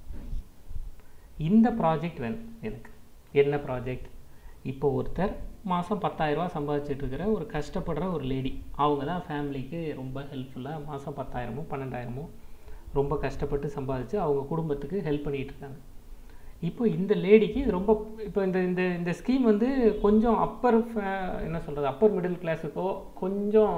இந்த ப்ராஜெக்ட் வேணும் எனக்கு என்ன ப்ராஜெக்ட் இப்போ ஒருத்தர் மாதம் பத்தாயிரரூவா சம்பாதிச்சிட்டு இருக்கிற ஒரு கஷ்டப்படுற ஒரு லேடி அவங்க தான் ஃபேமிலிக்கு ரொம்ப ஹெல்ப்ஃபுல்லாக மாதம் பத்தாயிரமோ பன்னெண்டாயிரமோ ரொம்ப கஷ்டப்பட்டு சம்பாதிச்சு அவங்க குடும்பத்துக்கு ஹெல்ப் பண்ணிகிட்டு இருக்காங்க இப்போ இந்த லேடிக்கு இது ரொம்ப இப்போ இந்த இந்த இந்த ஸ்கீம் வந்து கொஞ்சம் அப்பர் என்ன சொல்கிறது அப்பர் மிடில் கிளாஸுக்கோ கொஞ்சம்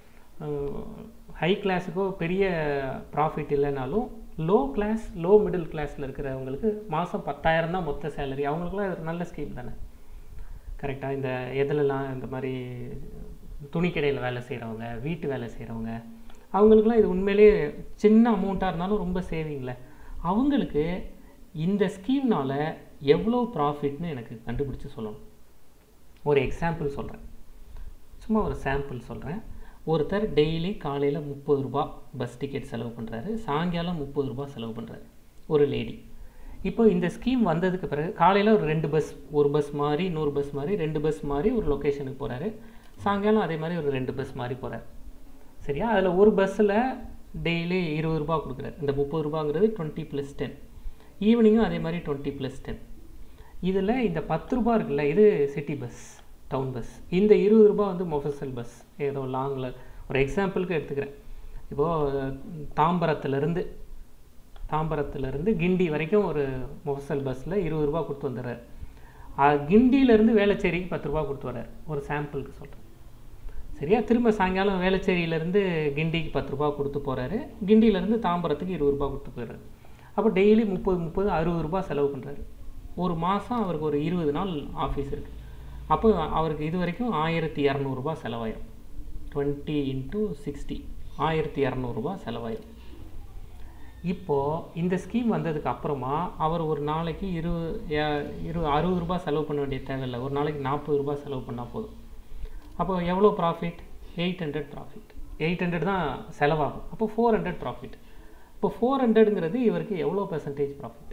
ஹை கிளாஸுக்கோ பெரிய ப்ராஃபிட் இல்லைனாலும் லோ கிளாஸ் லோ மிடில் கிளாஸில் இருக்கிறவங்களுக்கு மாதம் பத்தாயிரம் தான் மொத்த சேலரி அவங்களுக்குலாம் இது ஒரு நல்ல ஸ்கீம் தானே கரெக்டாக இந்த எதுலலாம் இந்த மாதிரி துணிக்கடையில் வேலை செய்கிறவங்க வீட்டு வேலை செய்கிறவங்க அவங்களுக்குலாம் இது உண்மையிலேயே சின்ன அமௌண்ட்டாக இருந்தாலும் ரொம்ப சேவிங்கில் அவங்களுக்கு இந்த ஸ்கீம்னால் எவ்வளோ ப்ராஃபிட்னு எனக்கு கண்டுபிடிச்சி சொல்லணும் ஒரு எக்ஸாம்பிள் சொல்கிறேன் சும்மா ஒரு சாம்பிள் சொல்கிறேன் ஒருத்தர் டெய்லி காலையில் முப்பது ரூபா பஸ் டிக்கெட் செலவு பண்ணுறாரு சாயங்காலம் முப்பது ரூபா செலவு பண்ணுறாரு ஒரு லேடி இப்போ இந்த ஸ்கீம் வந்ததுக்கு பிறகு காலையில் ஒரு ரெண்டு பஸ் ஒரு பஸ் மாதிரி நூறு பஸ் மாதிரி ரெண்டு பஸ் மாதிரி ஒரு லொக்கேஷனுக்கு போகிறாரு சாயங்காலம் அதே மாதிரி ஒரு ரெண்டு பஸ் மாதிரி போகிறார் சரியா அதில் ஒரு பஸ்ஸில் டெய்லி இருபது ரூபா கொடுக்குறாரு இந்த முப்பது ரூபாங்கிறது டுவெண்ட்டி ப்ளஸ் டென் ஈவினிங்கும் அதே மாதிரி டுவெண்ட்டி ப்ளஸ் டென் இதில் இந்த பத்து ரூபா இருக்குல்ல இது சிட்டி பஸ் டவுன் பஸ் இந்த இருபது ரூபா வந்து மொஃபசல் பஸ் ஏதோ லாங்கில் ஒரு எக்ஸாம்பிளுக்கு எடுத்துக்கிறேன் இப்போது தாம்பரத்துலேருந்து தாம்பரத்துலேருந்து கிண்டி வரைக்கும் ஒரு மொஃபசல் பஸ்ஸில் இருபது ரூபா கொடுத்து வந்துடுறாரு அஹ் கிண்டியிலேருந்து வேளச்சேரிக்கு பத்து ரூபா கொடுத்து வர்றாரு ஒரு சாம்பிளுக்கு சொல்கிறேன் சரியா திரும்ப சாயங்காலம் வேளச்சேரியிலேருந்து கிண்டிக்கு பத்து ரூபா கொடுத்து போகிறாரு கிண்டியிலேருந்து தாம்பரத்துக்கு இருபது ரூபா கொடுத்து போயிடுறாரு அப்போ டெய்லி முப்பது முப்பது அறுபது ரூபா செலவு பண்ணுறாரு ஒரு மாதம் அவருக்கு ஒரு இருபது நாள் ஆஃபீஸ் இருக்குது அப்போ அவருக்கு இது வரைக்கும் ஆயிரத்தி இரநூறுபா செலவாயிரும் டுவெண்ட்டி இன்ட்டு சிக்ஸ்டி ஆயிரத்தி இரநூறுபா செலவாயிரும் இப்போது இந்த ஸ்கீம் வந்ததுக்கு அப்புறமா அவர் ஒரு நாளைக்கு இரு ஏ- இரு அறுபது ரூபாய் செலவு பண்ண வேண்டிய தேவையில்லை ஒரு நாளைக்கு நாற்பது ரூபாய் செலவு பண்ணால் போதும் அப்போ எவ்வளோ profit eight hundred profit eight hundred தான் செலவாகும் அப்போ ஃபோர் ஹண்ட்ரட் ப்ராஃபிட் இப்போ ஃபோர் ஹண்ட்ரடுங்கிறது இவருக்கு எவ்வளோ பெர்சன்டேஜ் ப்ராஃபிட்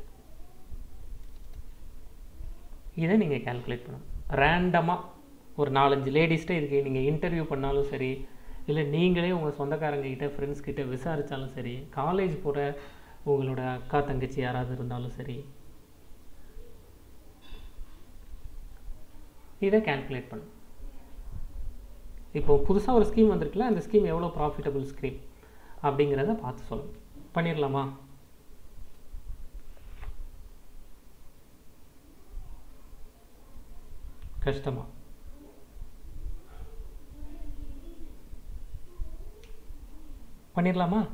இதை நீங்கள் கால்குலேட் பண்ணணும் ரேண்டமாக ஒரு நாலஞ்சு லேடிஸ்ட்டே இதுக்கு நீங்கள் இன்டர்வியூ பண்ணாலும் சரி இல்லை நீங்களே உங்கள் சொந்தக்காரங்க கிட்ட ஃப்ரெண்ட்ஸ் கிட்ட விசாரித்தாலும் சரி காலேஜ் போகிற உங்களோட அக்கா தங்கச்சி யாராவது இருந்தாலும் சரி இதை கால்குலேட் பண்ணணும் இப்போ புதுசாக ஒரு ஸ்கீம் வந்திருக்குல்ல அந்த ஸ்கீம் எவ்வளோ ப்ராஃபிட்டபிள் ஸ்கீம் அப்படிங்கிறத பார்த்து சொல்லணும் பண்ணிடலாமா கஷ்டமா பண்ணிடலாமா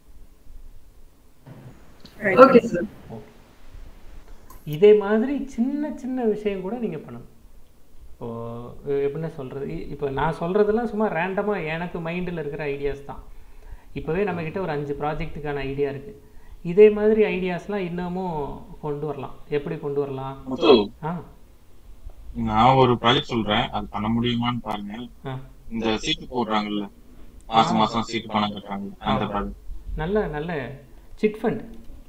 ஓகே சார் ஓகே இதே மாதிரி சின்ன சின்ன விஷயம் கூட நீங்கள் பண்ணணும் இப்போது எப்படின்னு சொல்கிறது இப்போ நான் சொல்கிறதெல்லாம் சும்மா ரேண்டமாக எனக்கு மைண்டில் இருக்கிற ஐடியாஸ் தான் இப்போவே நம்மக்கிட்ட ஒரு அஞ்சு ப்ராஜெக்ட்டுக்கான ஐடியா இருக்குது இதே மாதிரி ஐடியாஸ்லாம் இன்னமும் கொண்டு வரலாம் எப்படி கொண்டு வரலாம் முத்து ஆ நான் ஒரு ப்ராஜெக்ட் சொல்றேன் அது பண்ண முடியுமான்னு பாருங்க ஆ இந்த சீட்டு போடுறாங்கல்ல மாசம் மாசம் சீட்டு பணம் கட்டுறாங்க அந்த ப்ராஜெக்ட் நல்ல நல்ல சிட் ஃபண்ட்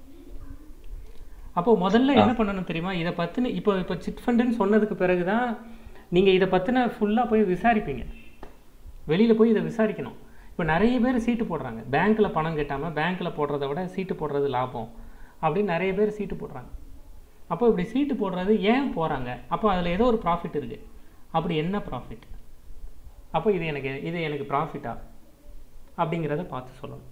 அப்போ முதல்ல என்ன பண்ணணும் தெரியுமா இதை பற்றின இப்போ இப்போ சிட் ஃபண்டுன்னு சொன்னதுக்கு பிறகு தான் நீங்கள் இதை பற்றின ஃபுல்லாக போய் விசாரிப்பீங்க வெளியில் போய் இதை விசாரிக்கணும் இப்போ நிறைய பேர் சீட்டு போடுறாங்க பேங்க்கில் பணம் கட்டாமல் பேங்க்கில் போடுறத விட சீட்டு போடுறது லாபம் அப்படின்னு நிறைய பேர் சீட்டு போடுறாங்க அப்போ இப்படி சீட்டு போடுறது ஏன் போகிறாங்க அப்போ அதில் ஏதோ ஒரு ப்ராஃபிட் இருக்குது அப்படி என்ன ப்ராஃபிட் அப்போ இது எனக்கு இது எனக்கு ப்ராஃபிட்டா அப்படிங்கிறத பார்த்து சொல்லணும்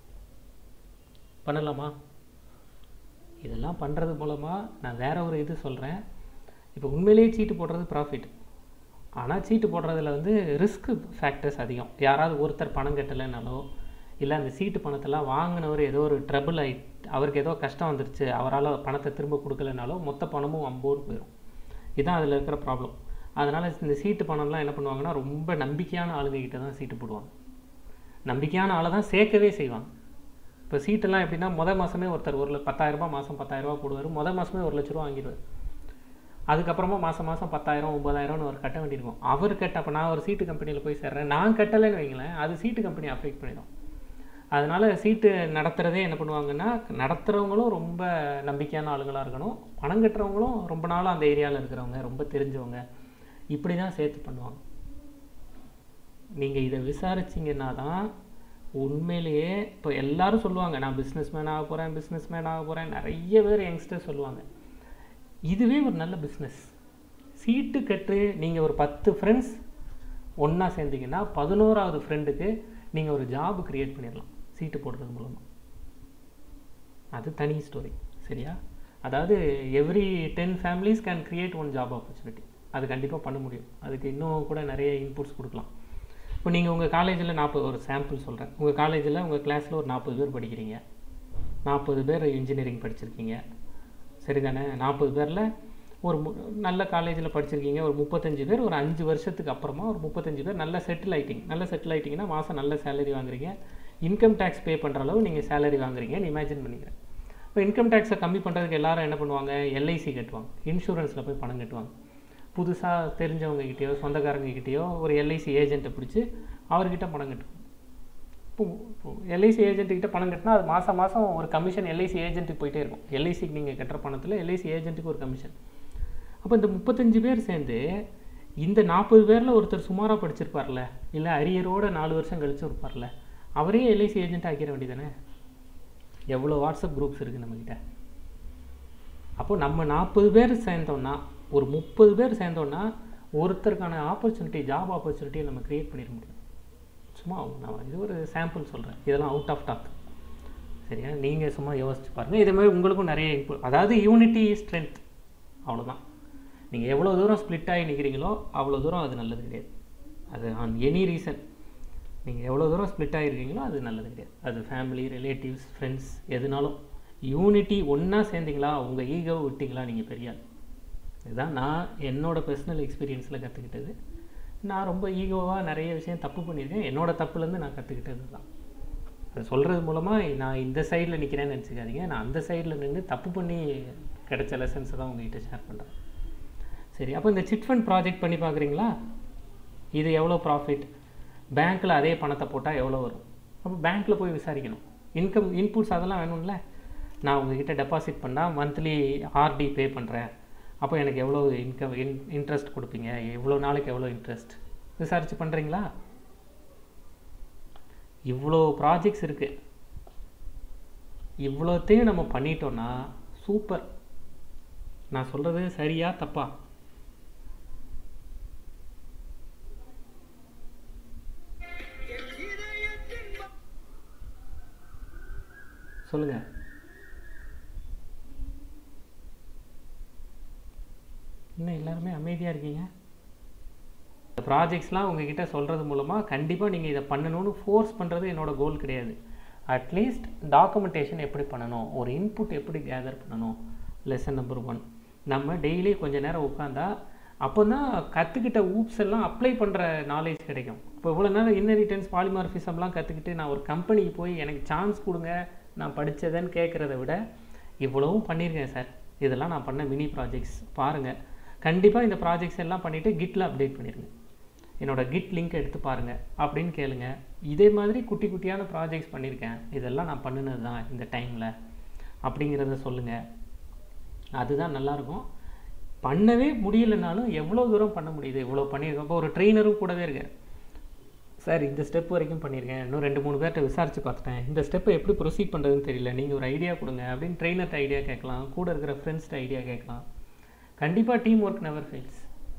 பண்ணலாமா இதெல்லாம் பண்ணுறது மூலமாக நான் வேற ஒரு இது சொல்கிறேன் இப்போ உண்மையிலேயே சீட்டு போடுறது ப்ராஃபிட் ஆனால் சீட்டு போடுறதுல வந்து ரிஸ்க் ஃபேக்டர்ஸ் அதிகம் யாராவது ஒருத்தர் பணம் கட்டலைனாலோ இல்லை அந்த சீட்டு பணத்தெல்லாம் வாங்கினவர் ஏதோ ஒரு ட்ரபிள் ஆகி அவருக்கு ஏதோ கஷ்டம் வந்துருச்சு அவரால் பணத்தை திரும்ப கொடுக்கலனாலோ மொத்த பணமும் அம்போர் போயிடும் இதுதான் அதில் இருக்கிற ப்ராப்ளம் அதனால் இந்த சீட்டு பணம்லாம் என்ன பண்ணுவாங்கன்னா ரொம்ப நம்பிக்கையான ஆளுங்க கிட்ட தான் சீட்டு போடுவாங்க நம்பிக்கையான ஆளை தான் சேர்க்கவே செய்வாங்க இப்போ சீட்டெல்லாம் எப்படின்னா முத மாதமே ஒருத்தர் ஒரு ல- பத்தாயிரம் ரூபாய் மாதம் பத்தாயிரம் ரூபாய் போடுவார் முத மாதமே ஒரு லட்ச ரூபா வாங்கிடுவார் அதுக்கப்புறமா மாதம் மாதம் பத்தாயிரம் ஒன்பதாயிரம்னு ஒரு கட்ட வேண்டியிருக்கும் அவர் கட்ட அப்போ நான் ஒரு சீட்டு கம்பெனியில் போய் சேர்றேன் நான் கட்டலைன்னு வைங்களேன் அது சீட்டு கம்பெனி அஃபெக்ட் பண்ணிடும் அதனால் சீட்டு நடத்துகிறதே என்ன பண்ணுவாங்கன்னா நடத்துகிறவங்களும் ரொம்ப நம்பிக்கையான ஆளுங்களாக இருக்கணும் பணம் கட்டுறவங்களும் ரொம்ப நாளாக அந்த ஏரியாவில் இருக்கிறவங்க ரொம்ப தெரிஞ்சவங்க இப்படி தான் சேர்த்து பண்ணுவாங்க நீங்கள் இதை விசாரிச்சீங்கன்னா தான் உண்மையிலேயே இப்போ எல்லாரும் சொல்லுவாங்க நான் பிஸ்னஸ் மேன் ஆக போகிறேன் பிஸ்னஸ் மேன் ஆக போகிறேன் நிறைய பேர் யங்ஸ்டர் சொல்லுவாங்க இதுவே ஒரு நல்ல பிஸ்னஸ் சீட்டு கட்டு நீங்கள் ஒரு பத்து ஃப்ரெண்ட்ஸ் ஒன்றா சேர்ந்தீங்கன்னா பதினோராவது ஃப்ரெண்டுக்கு நீங்கள் ஒரு ஜாப் கிரியேட் பண்ணிடலாம் சீட்டு போடுறது மூலமாக அது தனி ஸ்டோரி சரியா அதாவது every ten families can create one job opportunity அது கண்டிப்பாக பண்ண முடியும் அதுக்கு இன்னும் கூட நிறைய இன்புட்ஸ் கொடுக்கலாம் இப்போ நீங்கள் உங்கள் காலேஜில் நாற்பது ஒரு சாம்பிள் சொல்கிறேன் உங்கள் காலேஜில் உங்கள் கிளாஸில் ஒரு நாற்பது பேர் படிக்கிறீங்க நாற்பது பேர் இன்ஜினியரிங் படிச்சிருக்கீங்க சரிதானே நாற்பது பேரில் ஒரு மு- நல்ல காலேஜில் படிச்சிருக்கீங்க ஒரு முப்பத்தஞ்சு பேர் ஒரு அஞ்சு வருஷத்துக்கு அப்புறமா ஒரு முப்பத்தஞ்சு பேர் நல்ல செட்டில் ஆயிட்டீங்க நல்ல செட்டில் ஆயிட்டீங்கன்னா மாதம் நல்ல சேலரி வாங்குறீங்க இன்கம் டேக்ஸ் பே பண்ணுற அளவு நீங்கள் சேலரி வாங்குறீங்கன்னு இமேஜின் பண்ணிக்கிறேன் இப்போ இன்கம் டேக்ஸை கம்மி பண்ணுறதுக்கு எல்லாரும் என்ன பண்ணுவாங்க எல்ஐசி கட்டுவாங்க இன்சூரன்ஸில் போய் பணம் கட்டுவாங்க புதுசாக தெரிஞ்சவங்க கிட்டேயோ சொந்தக்காரங்க கிட்டேயோ ஒரு எல்ஐசி ஏஜென்ட்டை பிடிச்சி அவர்கிட்ட பணம் கட்டுவாங்க இப்போ எல்ஐசி ஏஜென்ட்டுக்கிட்ட பணம் கட்டினா அது மாதம் மாதம் ஒரு கமிஷன் எல்ஐசி ஏஜென்ட்டுக்கு போயிட்டே இருக்கும் எல்ஐசிக்கு நீங்கள் கட்டுற பணத்தில் எல்ஐசி ஏஜென்ட்டுக்கு ஒரு கமிஷன் அப்போ இந்த முப்பத்தஞ்சு பேர் சேர்ந்து இந்த நாற்பது பேரில் ஒருத்தர் சுமாராக படிச்சிருப்பார்ல இல்லை அரியரோட நாலு வருஷம் கழிச்சு இருப்பார்ல அவரே எல்ஐசி ஏஜென்ட் ஆக்கிட வேண்டியதானே எவ்வளோ வாட்ஸ்அப் குரூப்ஸ் இருக்குது நம்மக்கிட்ட அப்போ நம்ம நாற்பது பேர் சேர்ந்தோம்னா ஒரு முப்பது பேர் சேர்ந்தோம்னா ஒருத்தருக்கான ஆப்பர்ச்சுனிட்டி ஜாப் ஆப்பர்ச்சுனிட்டியை நம்ம க்ரியேட் பண்ணிட முடியும் சும்மா நான் இது ஒரு சாம்பிள் சொல்கிறேன் இதெல்லாம் அவுட் ஆஃப் டாக் சரியா நீங்கள் சும்மா யோசிச்சு பாருங்கள் இதே மாதிரி உங்களுக்கும் நிறைய input- அதாவது யூனிட்டி ஸ்ட்ரென்த் அவ்வளோதான் நீங்கள் எவ்வளோ தூரம் ஸ்ப்ளிட் ஆகி நிற்கிறீங்களோ அவ்வளோ தூரம் அது நல்லது கிடையாது அது ஆன் எனி ரீசன் நீங்கள் எவ்வளோ தூரம் ஸ்ப்ளிட் ஆகிருக்கீங்களோ அது நல்லது கிடையாது அது ஃபேமிலி ரிலேட்டிவ்ஸ் ஃப்ரெண்ட்ஸ் எதுனாலும் யூனிட்டி ஒன்றா சேர்ந்தீங்களா உங்கள் ஈகோ விட்டீங்களா நீங்கள் பெரிய ஆள் இதுதான் நான் என்னோட பர்சனல் எக்ஸ்பீரியன்ஸில் கற்றுக்கிட்டது நான் ரொம்ப ஈகோவாக நிறைய விஷயம் தப்பு பண்ணியிருக்கேன் என்னோட தப்புலேருந்து நான் கற்றுக்கிட்டது தான் அது சொல்கிறது மூலமாக நான் இந்த சைடில் நிற்கிறேன்னு நினச்சிக்காதீங்க நான் அந்த சைடில் நின்று தப்பு பண்ணி கிடைச்ச லெசன்ஸை தான் உங்ககிட்ட ஷேர் பண்ணுறேன் சரி அப்போ இந்த சிட் ஃபண்ட் ப்ராஜெக்ட் பண்ணி பார்க்குறீங்களா இது எவ்வளோ ப்ராஃபிட் பேங்க்கில் அதே பணத்தை போட்டால் எவ்வளோ வரும் அப்போ பேங்க்கில் போய் விசாரிக்கணும் இன்கம் இன்புட்ஸ் அதெல்லாம் வேணும்ல நான் உங்ககிட்ட டெபாசிட் பண்ணால் மந்த்லி ஆர்டி பே பண்ணுறேன் அப்போ எனக்கு எவ்வளோ இன்கம் இன் இன்ட்ரெஸ்ட் கொடுப்பீங்க எவ்வளோ நாளைக்கு எவ்வளோ இன்ட்ரெஸ்ட் விசாரித்து பண்ணுறீங்களா இவ்வளோ ப்ராஜெக்ட்ஸ் இருக்குது இவ்வளோத்தையும் நம்ம பண்ணிட்டோன்னா சூப்பர் நான் சொல்கிறது சரியா தப்பா சொல்லுங்க இன்னும் எல்லாருமே அமைதியாக இருக்கீங்க இந்த ப்ராஜெக்ட்ஸ்லாம் உங்ககிட்ட சொல்கிறது மூலமாக கண்டிப்பாக நீங்கள் இதை பண்ணணும்னு ஃபோர்ஸ் பண்ணுறது என்னோட கோல் கிடையாது அட்லீஸ்ட் டாக்குமெண்டேஷன் எப்படி பண்ணணும் ஒரு இன்புட் எப்படி கேதர் பண்ணணும் லெசன் நம்பர் ஒன் நம்ம டெய்லி கொஞ்ச நேரம் உட்காந்தா அப்போ தான் கற்றுக்கிட்ட ஊப்ஸ் எல்லாம் அப்ளை பண்ணுற நாலேஜ் கிடைக்கும் இப்போ இவ்வளோ நேரம் இன்னரிட்டன்ஸ் பாலிமார்ஃபிசம்லாம் கற்றுக்கிட்டு நான் ஒரு கம்பெனிக்கு போய் எனக்கு சான்ஸ் கொடுங்க நான் படித்ததுன்னு கேட்குறத விட இவ்வளவும் பண்ணியிருக்கேன் சார் இதெல்லாம் நான் பண்ண மினி ப்ராஜெக்ட்ஸ் பாருங்கள் கண்டிப்பாக இந்த ப்ராஜெக்ட்ஸ் எல்லாம் பண்ணிவிட்டு கிட்டில் அப்டேட் பண்ணிடுங்க என்னோட கிட் லிங்க் எடுத்து பாருங்கள் அப்படின்னு கேளுங்க இதே மாதிரி குட்டி குட்டியான ப்ராஜெக்ட்ஸ் பண்ணியிருக்கேன் இதெல்லாம் நான் பண்ணினது தான் இந்த டைமில் அப்படிங்கிறத சொல்லுங்கள் அதுதான் நல்லாயிருக்கும் பண்ணவே முடியலனாலும் எவ்வளோ தூரம் பண்ண முடியுது இவ்வளோ பண்ணியிருக்கோம் இப்போ ஒரு ட்ரெயினரும் கூடவே இருக்கார் சார் இந்த ஸ்டெப் வரைக்கும் பண்ணியிருக்கேன் இன்னும் ரெண்டு மூணு பேர்கிட்ட விசாரித்து பார்த்துட்டேன் இந்த ஸ்டெப்பை எப்படி ப்ரொசீட் பண்ணுறதுன்னு தெரியல நீங்கள் ஒரு ஐடியா கொடுங்க அப்படின்னு ட்ரெயினர்கிட்ட ஐடியா கேட்கலாம் கூட இருக்கிற ஃப்ரெண்ட்ஸ்கிட்ட ஐடியா கேட்கலாம் கண்டிப்பாக டீம் ஒர்க் நெவர் ஃபெயில்ஸ்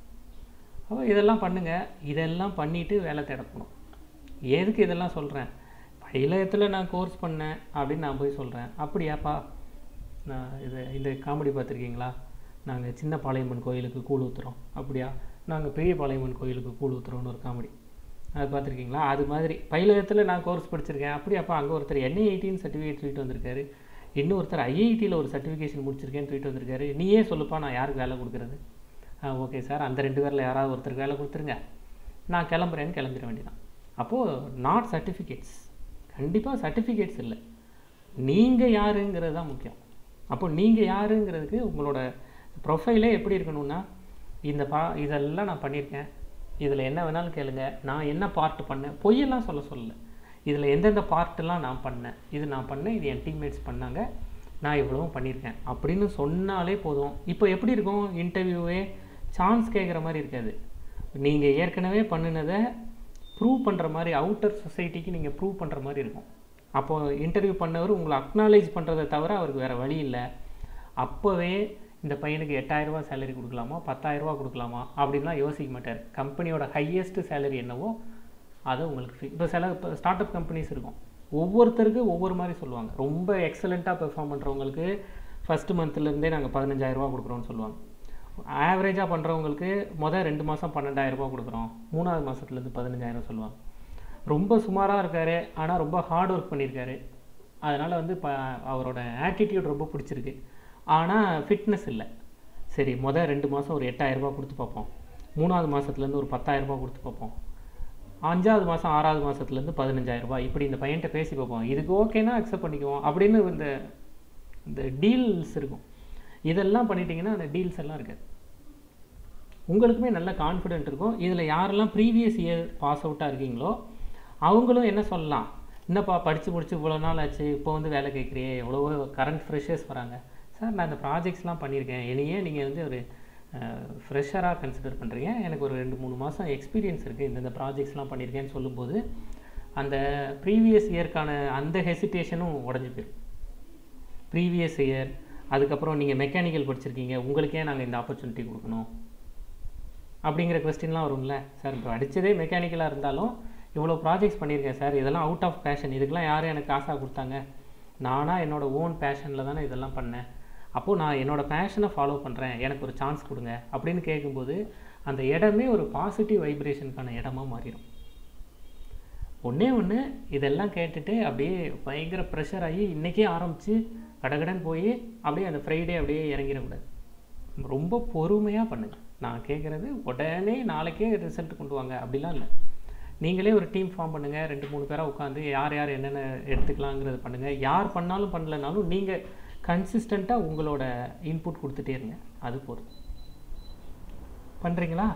அப்போ இதெல்லாம் பண்ணுங்கள் இதெல்லாம் பண்ணிவிட்டு வேலை தேடப்படும் எதுக்கு இதெல்லாம் சொல்கிறேன் பயிலயத்தில் நான் கோர்ஸ் பண்ணேன் அப்படின்னு நான் போய் சொல்கிறேன் அப்படியாப்பா நான் இது இந்த காமெடி பார்த்துருக்கீங்களா நாங்கள் சின்ன பாளையம்மன் கோயிலுக்கு கூழ் ஊற்றுறோம் அப்படியா நாங்கள் பெரிய பாளையம்மன் கோயிலுக்கு கூழ் ஊற்றுறோம்னு ஒரு காமெடி அது பார்த்துருக்கீங்களா அது மாதிரி பயிலகத்தில் நான் கோர்ஸ் படிச்சிருக்கேன் அப்படியாப்பா அங்கே ஒருத்தர் என்ஐஐடின்னு சர்டிஃபிகேட் தூக்கிட்டு வந்திருக்காரு இன்னொருத்தர் ஐஐடியில் ஒரு சர்டிஃபிகேஷன் முடிச்சிருக்கேன்னு தூக்கிட்டு வந்திருக்காரு நீயே சொல்லுப்பா நான் யாருக்கு வேலை கொடுக்குறது ஆ ஓகே சார் அந்த ரெண்டு பேரில் யாராவது ஒருத்தருக்கு வேலை கொடுத்துருங்க நான் கிளம்புறேன்னு கிளம்பிட வேண்டியதான் அப்போது நாட் சர்டிஃபிகேட்ஸ் கண்டிப்பாக சர்டிஃபிகேட்ஸ் இல்லை நீங்கள் யாருங்கிறது தான் முக்கியம் அப்போ நீங்கள் யாருங்கிறதுக்கு உங்களோட ப்ரொஃபைலே எப்படி இருக்கணும்னா இந்த பா இதெல்லாம் நான் பண்ணியிருக்கேன் இதில் என்ன வேணாலும் கேளுங்க நான் என்ன பார்ட் பண்ணேன் பொய்யெல்லாம் சொல்ல சொல்லலை இதில் எந்தெந்த பார்ட்டெல்லாம் நான் பண்ணேன் இது நான் பண்ணேன் இது என் டீம்மேட்ஸ் பண்ணாங்க நான் இவ்வளவும் பண்ணியிருக்கேன் அப்படின்னு சொன்னாலே போதும் இப்போ எப்படி இருக்கும் இன்டர்வியூவே சான்ஸ் கேட்குற மாதிரி இருக்காது நீங்கள் ஏற்கனவே பண்ணினதை ப்ரூவ் பண்ணுற மாதிரி அவுட்டர் சொசைட்டிக்கு நீங்கள் ப்ரூவ் பண்ணுற மாதிரி இருக்கும் அப்போது இன்டர்வியூ பண்ணவர் உங்களை அக்னாலேஜ் பண்ணுறதை தவிர அவருக்கு வேறு வழி இல்லை அப்போவே இந்த பையனுக்கு எட்டாயிரரூபா சேலரி கொடுக்கலாமா பத்தாயிரரூபா கொடுக்கலாமா அப்படின்லாம் யோசிக்க மாட்டார் கம்பெனியோட ஹையஸ்ட் சேலரி என்னவோ அதை உங்களுக்கு ஃபிக் இப்போ சில இப்போ ஸ்டார்ட் அப் கம்பெனிஸ் இருக்கும் ஒவ்வொருத்தருக்கு ஒவ்வொரு மாதிரி சொல்லுவாங்க ரொம்ப எக்ஸலண்ட்டாக பெர்ஃபார்ம் பண்ணுறவங்களுக்கு ஃபஸ்ட்டு மந்த்லேருந்தே நாங்கள் பதினஞ்சாயிரரூபா கொடுக்குறோம்னு சொல்லுவாங்க ஆவரேஜாக பண்ணுறவங்களுக்கு மொதல் ரெண்டு மாதம் பன்னெண்டாயிரரூபா கொடுக்குறோம் மூணாவது மாதத்துலேருந்து பதினஞ்சாயிரம் சொல்லுவாங்க ரொம்ப சுமாராக இருக்கார் ஆனால் ரொம்ப ஹார்ட் ஒர்க் பண்ணியிருக்காரு அதனால் வந்து இப்போ அவரோட ஆட்டிடியூட் ரொம்ப பிடிச்சிருக்கு ஆனால் ஃபிட்னஸ் இல்லை சரி மொதல் ரெண்டு மாதம் ஒரு எட்டாயிரரூபா கொடுத்து பார்ப்போம் மூணாவது மாதத்துலேருந்து ஒரு பத்தாயிரரூபா கொடுத்து பார்ப்போம் அஞ்சாவது மாதம் ஆறாவது மாதத்துலேருந்து பதினஞ்சாயிரரூபா இப்படி இந்த பையன்கிட்ட பேசி பார்ப்போம் இதுக்கு ஓகேனா அக்செப்ட் பண்ணிக்குவோம் அப்படின்னு இந்த இந்த டீல்ஸ் இருக்கும் இதெல்லாம் பண்ணிட்டீங்கன்னா அந்த டீல்ஸ் எல்லாம் இருக்காது உங்களுக்குமே நல்ல கான்ஃபிடென்ட் இருக்கும் இதில் யாரெல்லாம் ப்ரீவியஸ் இயர் பாஸ் அவுட்டாக இருக்கீங்களோ அவங்களும் என்ன சொல்லலாம் என்னப்பா படித்து முடிச்சு இவ்வளோ நாள் ஆச்சு இப்போ வந்து வேலை கேட்குறியே எவ்வளவோ கரண்ட் ஃப்ரெஷர்ஸ் வராங்க சார் நான் இந்த ப்ராஜெக்ட்ஸ்லாம் பண்ணியிருக்கேன் என்னையே நீங்கள் வந்து ஒரு ஃப்ரெஷராக கன்சிடர் பண்ணுறீங்க எனக்கு ஒரு ரெண்டு மூணு மாதம் எக்ஸ்பீரியன்ஸ் இருக்குது இந்தந்த ப்ராஜெக்ட்ஸ்லாம் பண்ணியிருக்கேன்னு சொல்லும்போது அந்த ப்ரீவியஸ் இயர்க்கான அந்த ஹெசிடேஷனும் உடஞ்சி போயிடும் ப்ரீவியஸ் இயர் அதுக்கப்புறம் நீங்கள் மெக்கானிக்கல் படிச்சிருக்கீங்க உங்களுக்கே நாங்கள் இந்த ஆப்பர்ச்சுனிட்டி கொடுக்கணும் அப்படிங்கிற கொஸ்டின்லாம் வரும்ல சார் இப்போ அடித்ததே மெக்கானிக்கலாக இருந்தாலும் இவ்வளோ ப்ராஜெக்ட்ஸ் பண்ணியிருக்கேன் சார் இதெல்லாம் அவுட் ஆஃப் பேஷன் இதுக்கெல்லாம் யாரும் எனக்கு காசாக கொடுத்தாங்க நானாக என்னோடய ஓன் பேஷனில் தானே இதெல்லாம் பண்ணேன் அப்போது நான் என்னோடய பேஷனை ஃபாலோ பண்ணுறேன் எனக்கு ஒரு சான்ஸ் கொடுங்க அப்படின்னு கேட்கும்போது அந்த இடமே ஒரு பாசிட்டிவ் வைப்ரேஷனுக்கான இடமா மாறிடும் ஒன்றே ஒன்று இதெல்லாம் கேட்டுட்டு அப்படியே பயங்கர ப்ரெஷர் ஆகி இன்றைக்கே ஆரம்பித்து கடகடன் போய் அப்படியே அந்த ஃப்ரைடே அப்படியே இறங்கிடக்கூடாது ரொம்ப பொறுமையாக பண்ணுங்கள் நான் கேட்குறது உடனே நாளைக்கே ரிசல்ட் கொண்டு வாங்க அப்படிலாம் இல்லை நீங்களே ஒரு டீம் ஃபார்ம் பண்ணுங்கள் ரெண்டு மூணு பேராக உட்காந்து யார் யார் என்னென்ன எடுத்துக்கலாங்கிறது பண்ணுங்கள் யார் பண்ணாலும் பண்ணலனாலும் நீங்கள் கன்சிஸ்டண்ட்டாக உங்களோட இன்புட் கொடுத்துட்டே இருங்க அது போதும் பண்ணுறீங்களா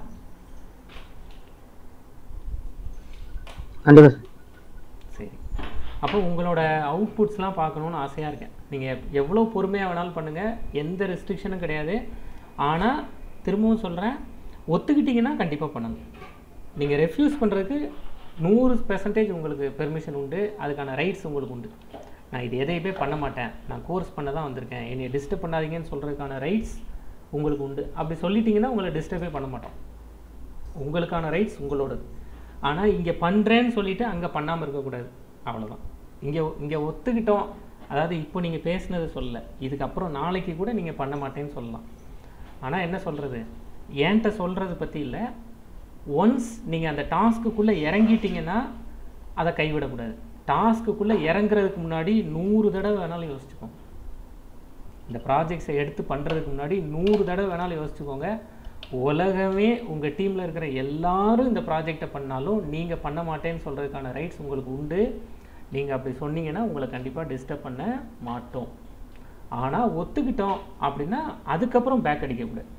கண்டிப்பா சார் சரி அப்போ உங்களோட அவுட்புட்ஸ்லாம் பார்க்கணுன்னு ஆசையாக இருக்கேன் நீங்கள் எவ்வளோ பொறுமையாக வேணாலும் பண்ணுங்கள் எந்த ரெஸ்ட்ரிக்ஷனும் கிடையாது ஆனால் திரும்பவும் சொல்கிறேன் ஒத்துக்கிட்டிங்கன்னா கண்டிப்பாக பண்ணணும் நீங்கள் ரெஃப்யூஸ் பண்ணுறதுக்கு நூறு பெர்சன்டேஜ் உங்களுக்கு பெர்மிஷன் உண்டு அதுக்கான ரைட்ஸ் உங்களுக்கு உண்டு நான் இது எதையுமே பண்ண மாட்டேன் நான் கோர்ஸ் பண்ண தான் வந்திருக்கேன் என்னை டிஸ்டர்ப் பண்ணாதீங்கன்னு சொல்கிறதுக்கான ரைட்ஸ் உங்களுக்கு உண்டு அப்படி சொல்லிட்டீங்கன்னா உங்களை டிஸ்டர்பே பண்ண மாட்டோம் உங்களுக்கான ரைட்ஸ் உங்களோடது ஆனால் இங்கே பண்ணுறேன்னு சொல்லிட்டு அங்கே பண்ணாமல் இருக்கக்கூடாது அவ்வளோதான் இங்கே இங்கே ஒத்துக்கிட்டோம் அதாவது இப்போ நீங்கள் பேசுனது சொல்லல இதுக்கப்புறம் நாளைக்கு கூட நீங்கள் பண்ண மாட்டேன்னு சொல்லலாம் ஆனால் என்ன சொல்கிறது என்கிட்ட சொல்கிறது பற்றி இல்லை ஒன்ஸ் நீங்கள் அந்த டாஸ்க்குள்ளே இறங்கிட்டீங்கன்னா அதை கைவிடக்கூடாது டாஸ்க்குள்ளே இறங்குறதுக்கு முன்னாடி நூறு தடவை வேணாலும் யோசிச்சுக்கோங்க இந்த ப்ராஜெக்ட்ஸை எடுத்து பண்ணுறதுக்கு முன்னாடி நூறு தடவை வேணாலும் யோசிச்சுக்கோங்க உலகமே உங்கள் டீமில் இருக்கிற எல்லாரும் இந்த ப்ராஜெக்டை பண்ணாலும் நீங்கள் பண்ண மாட்டேன்னு சொல்கிறதுக்கான ரைட்ஸ் உங்களுக்கு உண்டு நீங்கள் அப்படி சொன்னீங்கன்னா உங்களை கண்டிப்பாக டிஸ்டர்ப் பண்ண மாட்டோம் ஆனால் ஒத்துக்கிட்டோம் அப்படின்னா அதுக்கப்புறம் பேக் அடிக்கக்கூடாது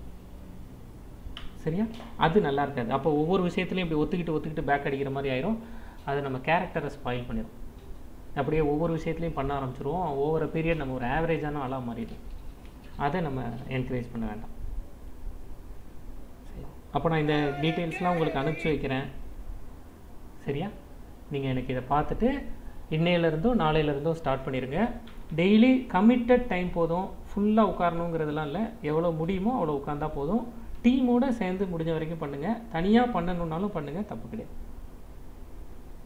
சரியா அது நல்லா இருக்காது அப்போ ஒவ்வொரு விஷயத்துலையும் இப்படி ஒத்துக்கிட்டு ஒத்துக்கிட்டு பேக் அடிக்கிற மாதிரி ஆயிரும் அது நம்ம கேரக்டரை ஸ்பாயில் பண்ணிடும் அப்படியே ஒவ்வொரு விஷயத்துலையும் பண்ண ஆரம்பிச்சிருவோம் ஒவ்வொரு பீரியட் நம்ம ஒரு ஆவரேஜான ஆளாக மாறிடும் அதை நம்ம என்கரேஜ் பண்ண வேண்டாம் சரி அப்போ நான் இந்த டீட்டெயில்ஸ்லாம் உங்களுக்கு அனுப்பிச்சி வைக்கிறேன் சரியா நீங்கள் எனக்கு இதை பார்த்துட்டு இன்னையிலேருந்தோ நாளையிலேருந்தோ ஸ்டார்ட் பண்ணிடுங்க டெய்லி கமிட்டட் டைம் போதும் ஃபுல்லாக உட்காரணுங்கிறதுலாம் இல்லை எவ்வளோ முடியுமோ அவ்வளோ உட்காந்தா போதும் டீமோட சேர்ந்து முடிஞ்ச வரைக்கும் பண்ணுங்கள் தனியாக பண்ணணுன்னாலும் பண்ணுங்கள் தப்பு கிடையாது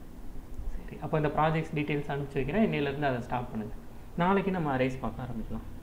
சரி அப்போ இந்த ப்ராஜெக்ட்ஸ் டீட்டெயில்ஸ் அனுப்பிச்சி வைக்கிறேன் இன்னையிலேருந்து அதை ஸ்டார்ட் பண்ணுங்கள் நாளைக்கு நம்ம ரைஸ் பார்க்க ஆரம்பிக்கலாம்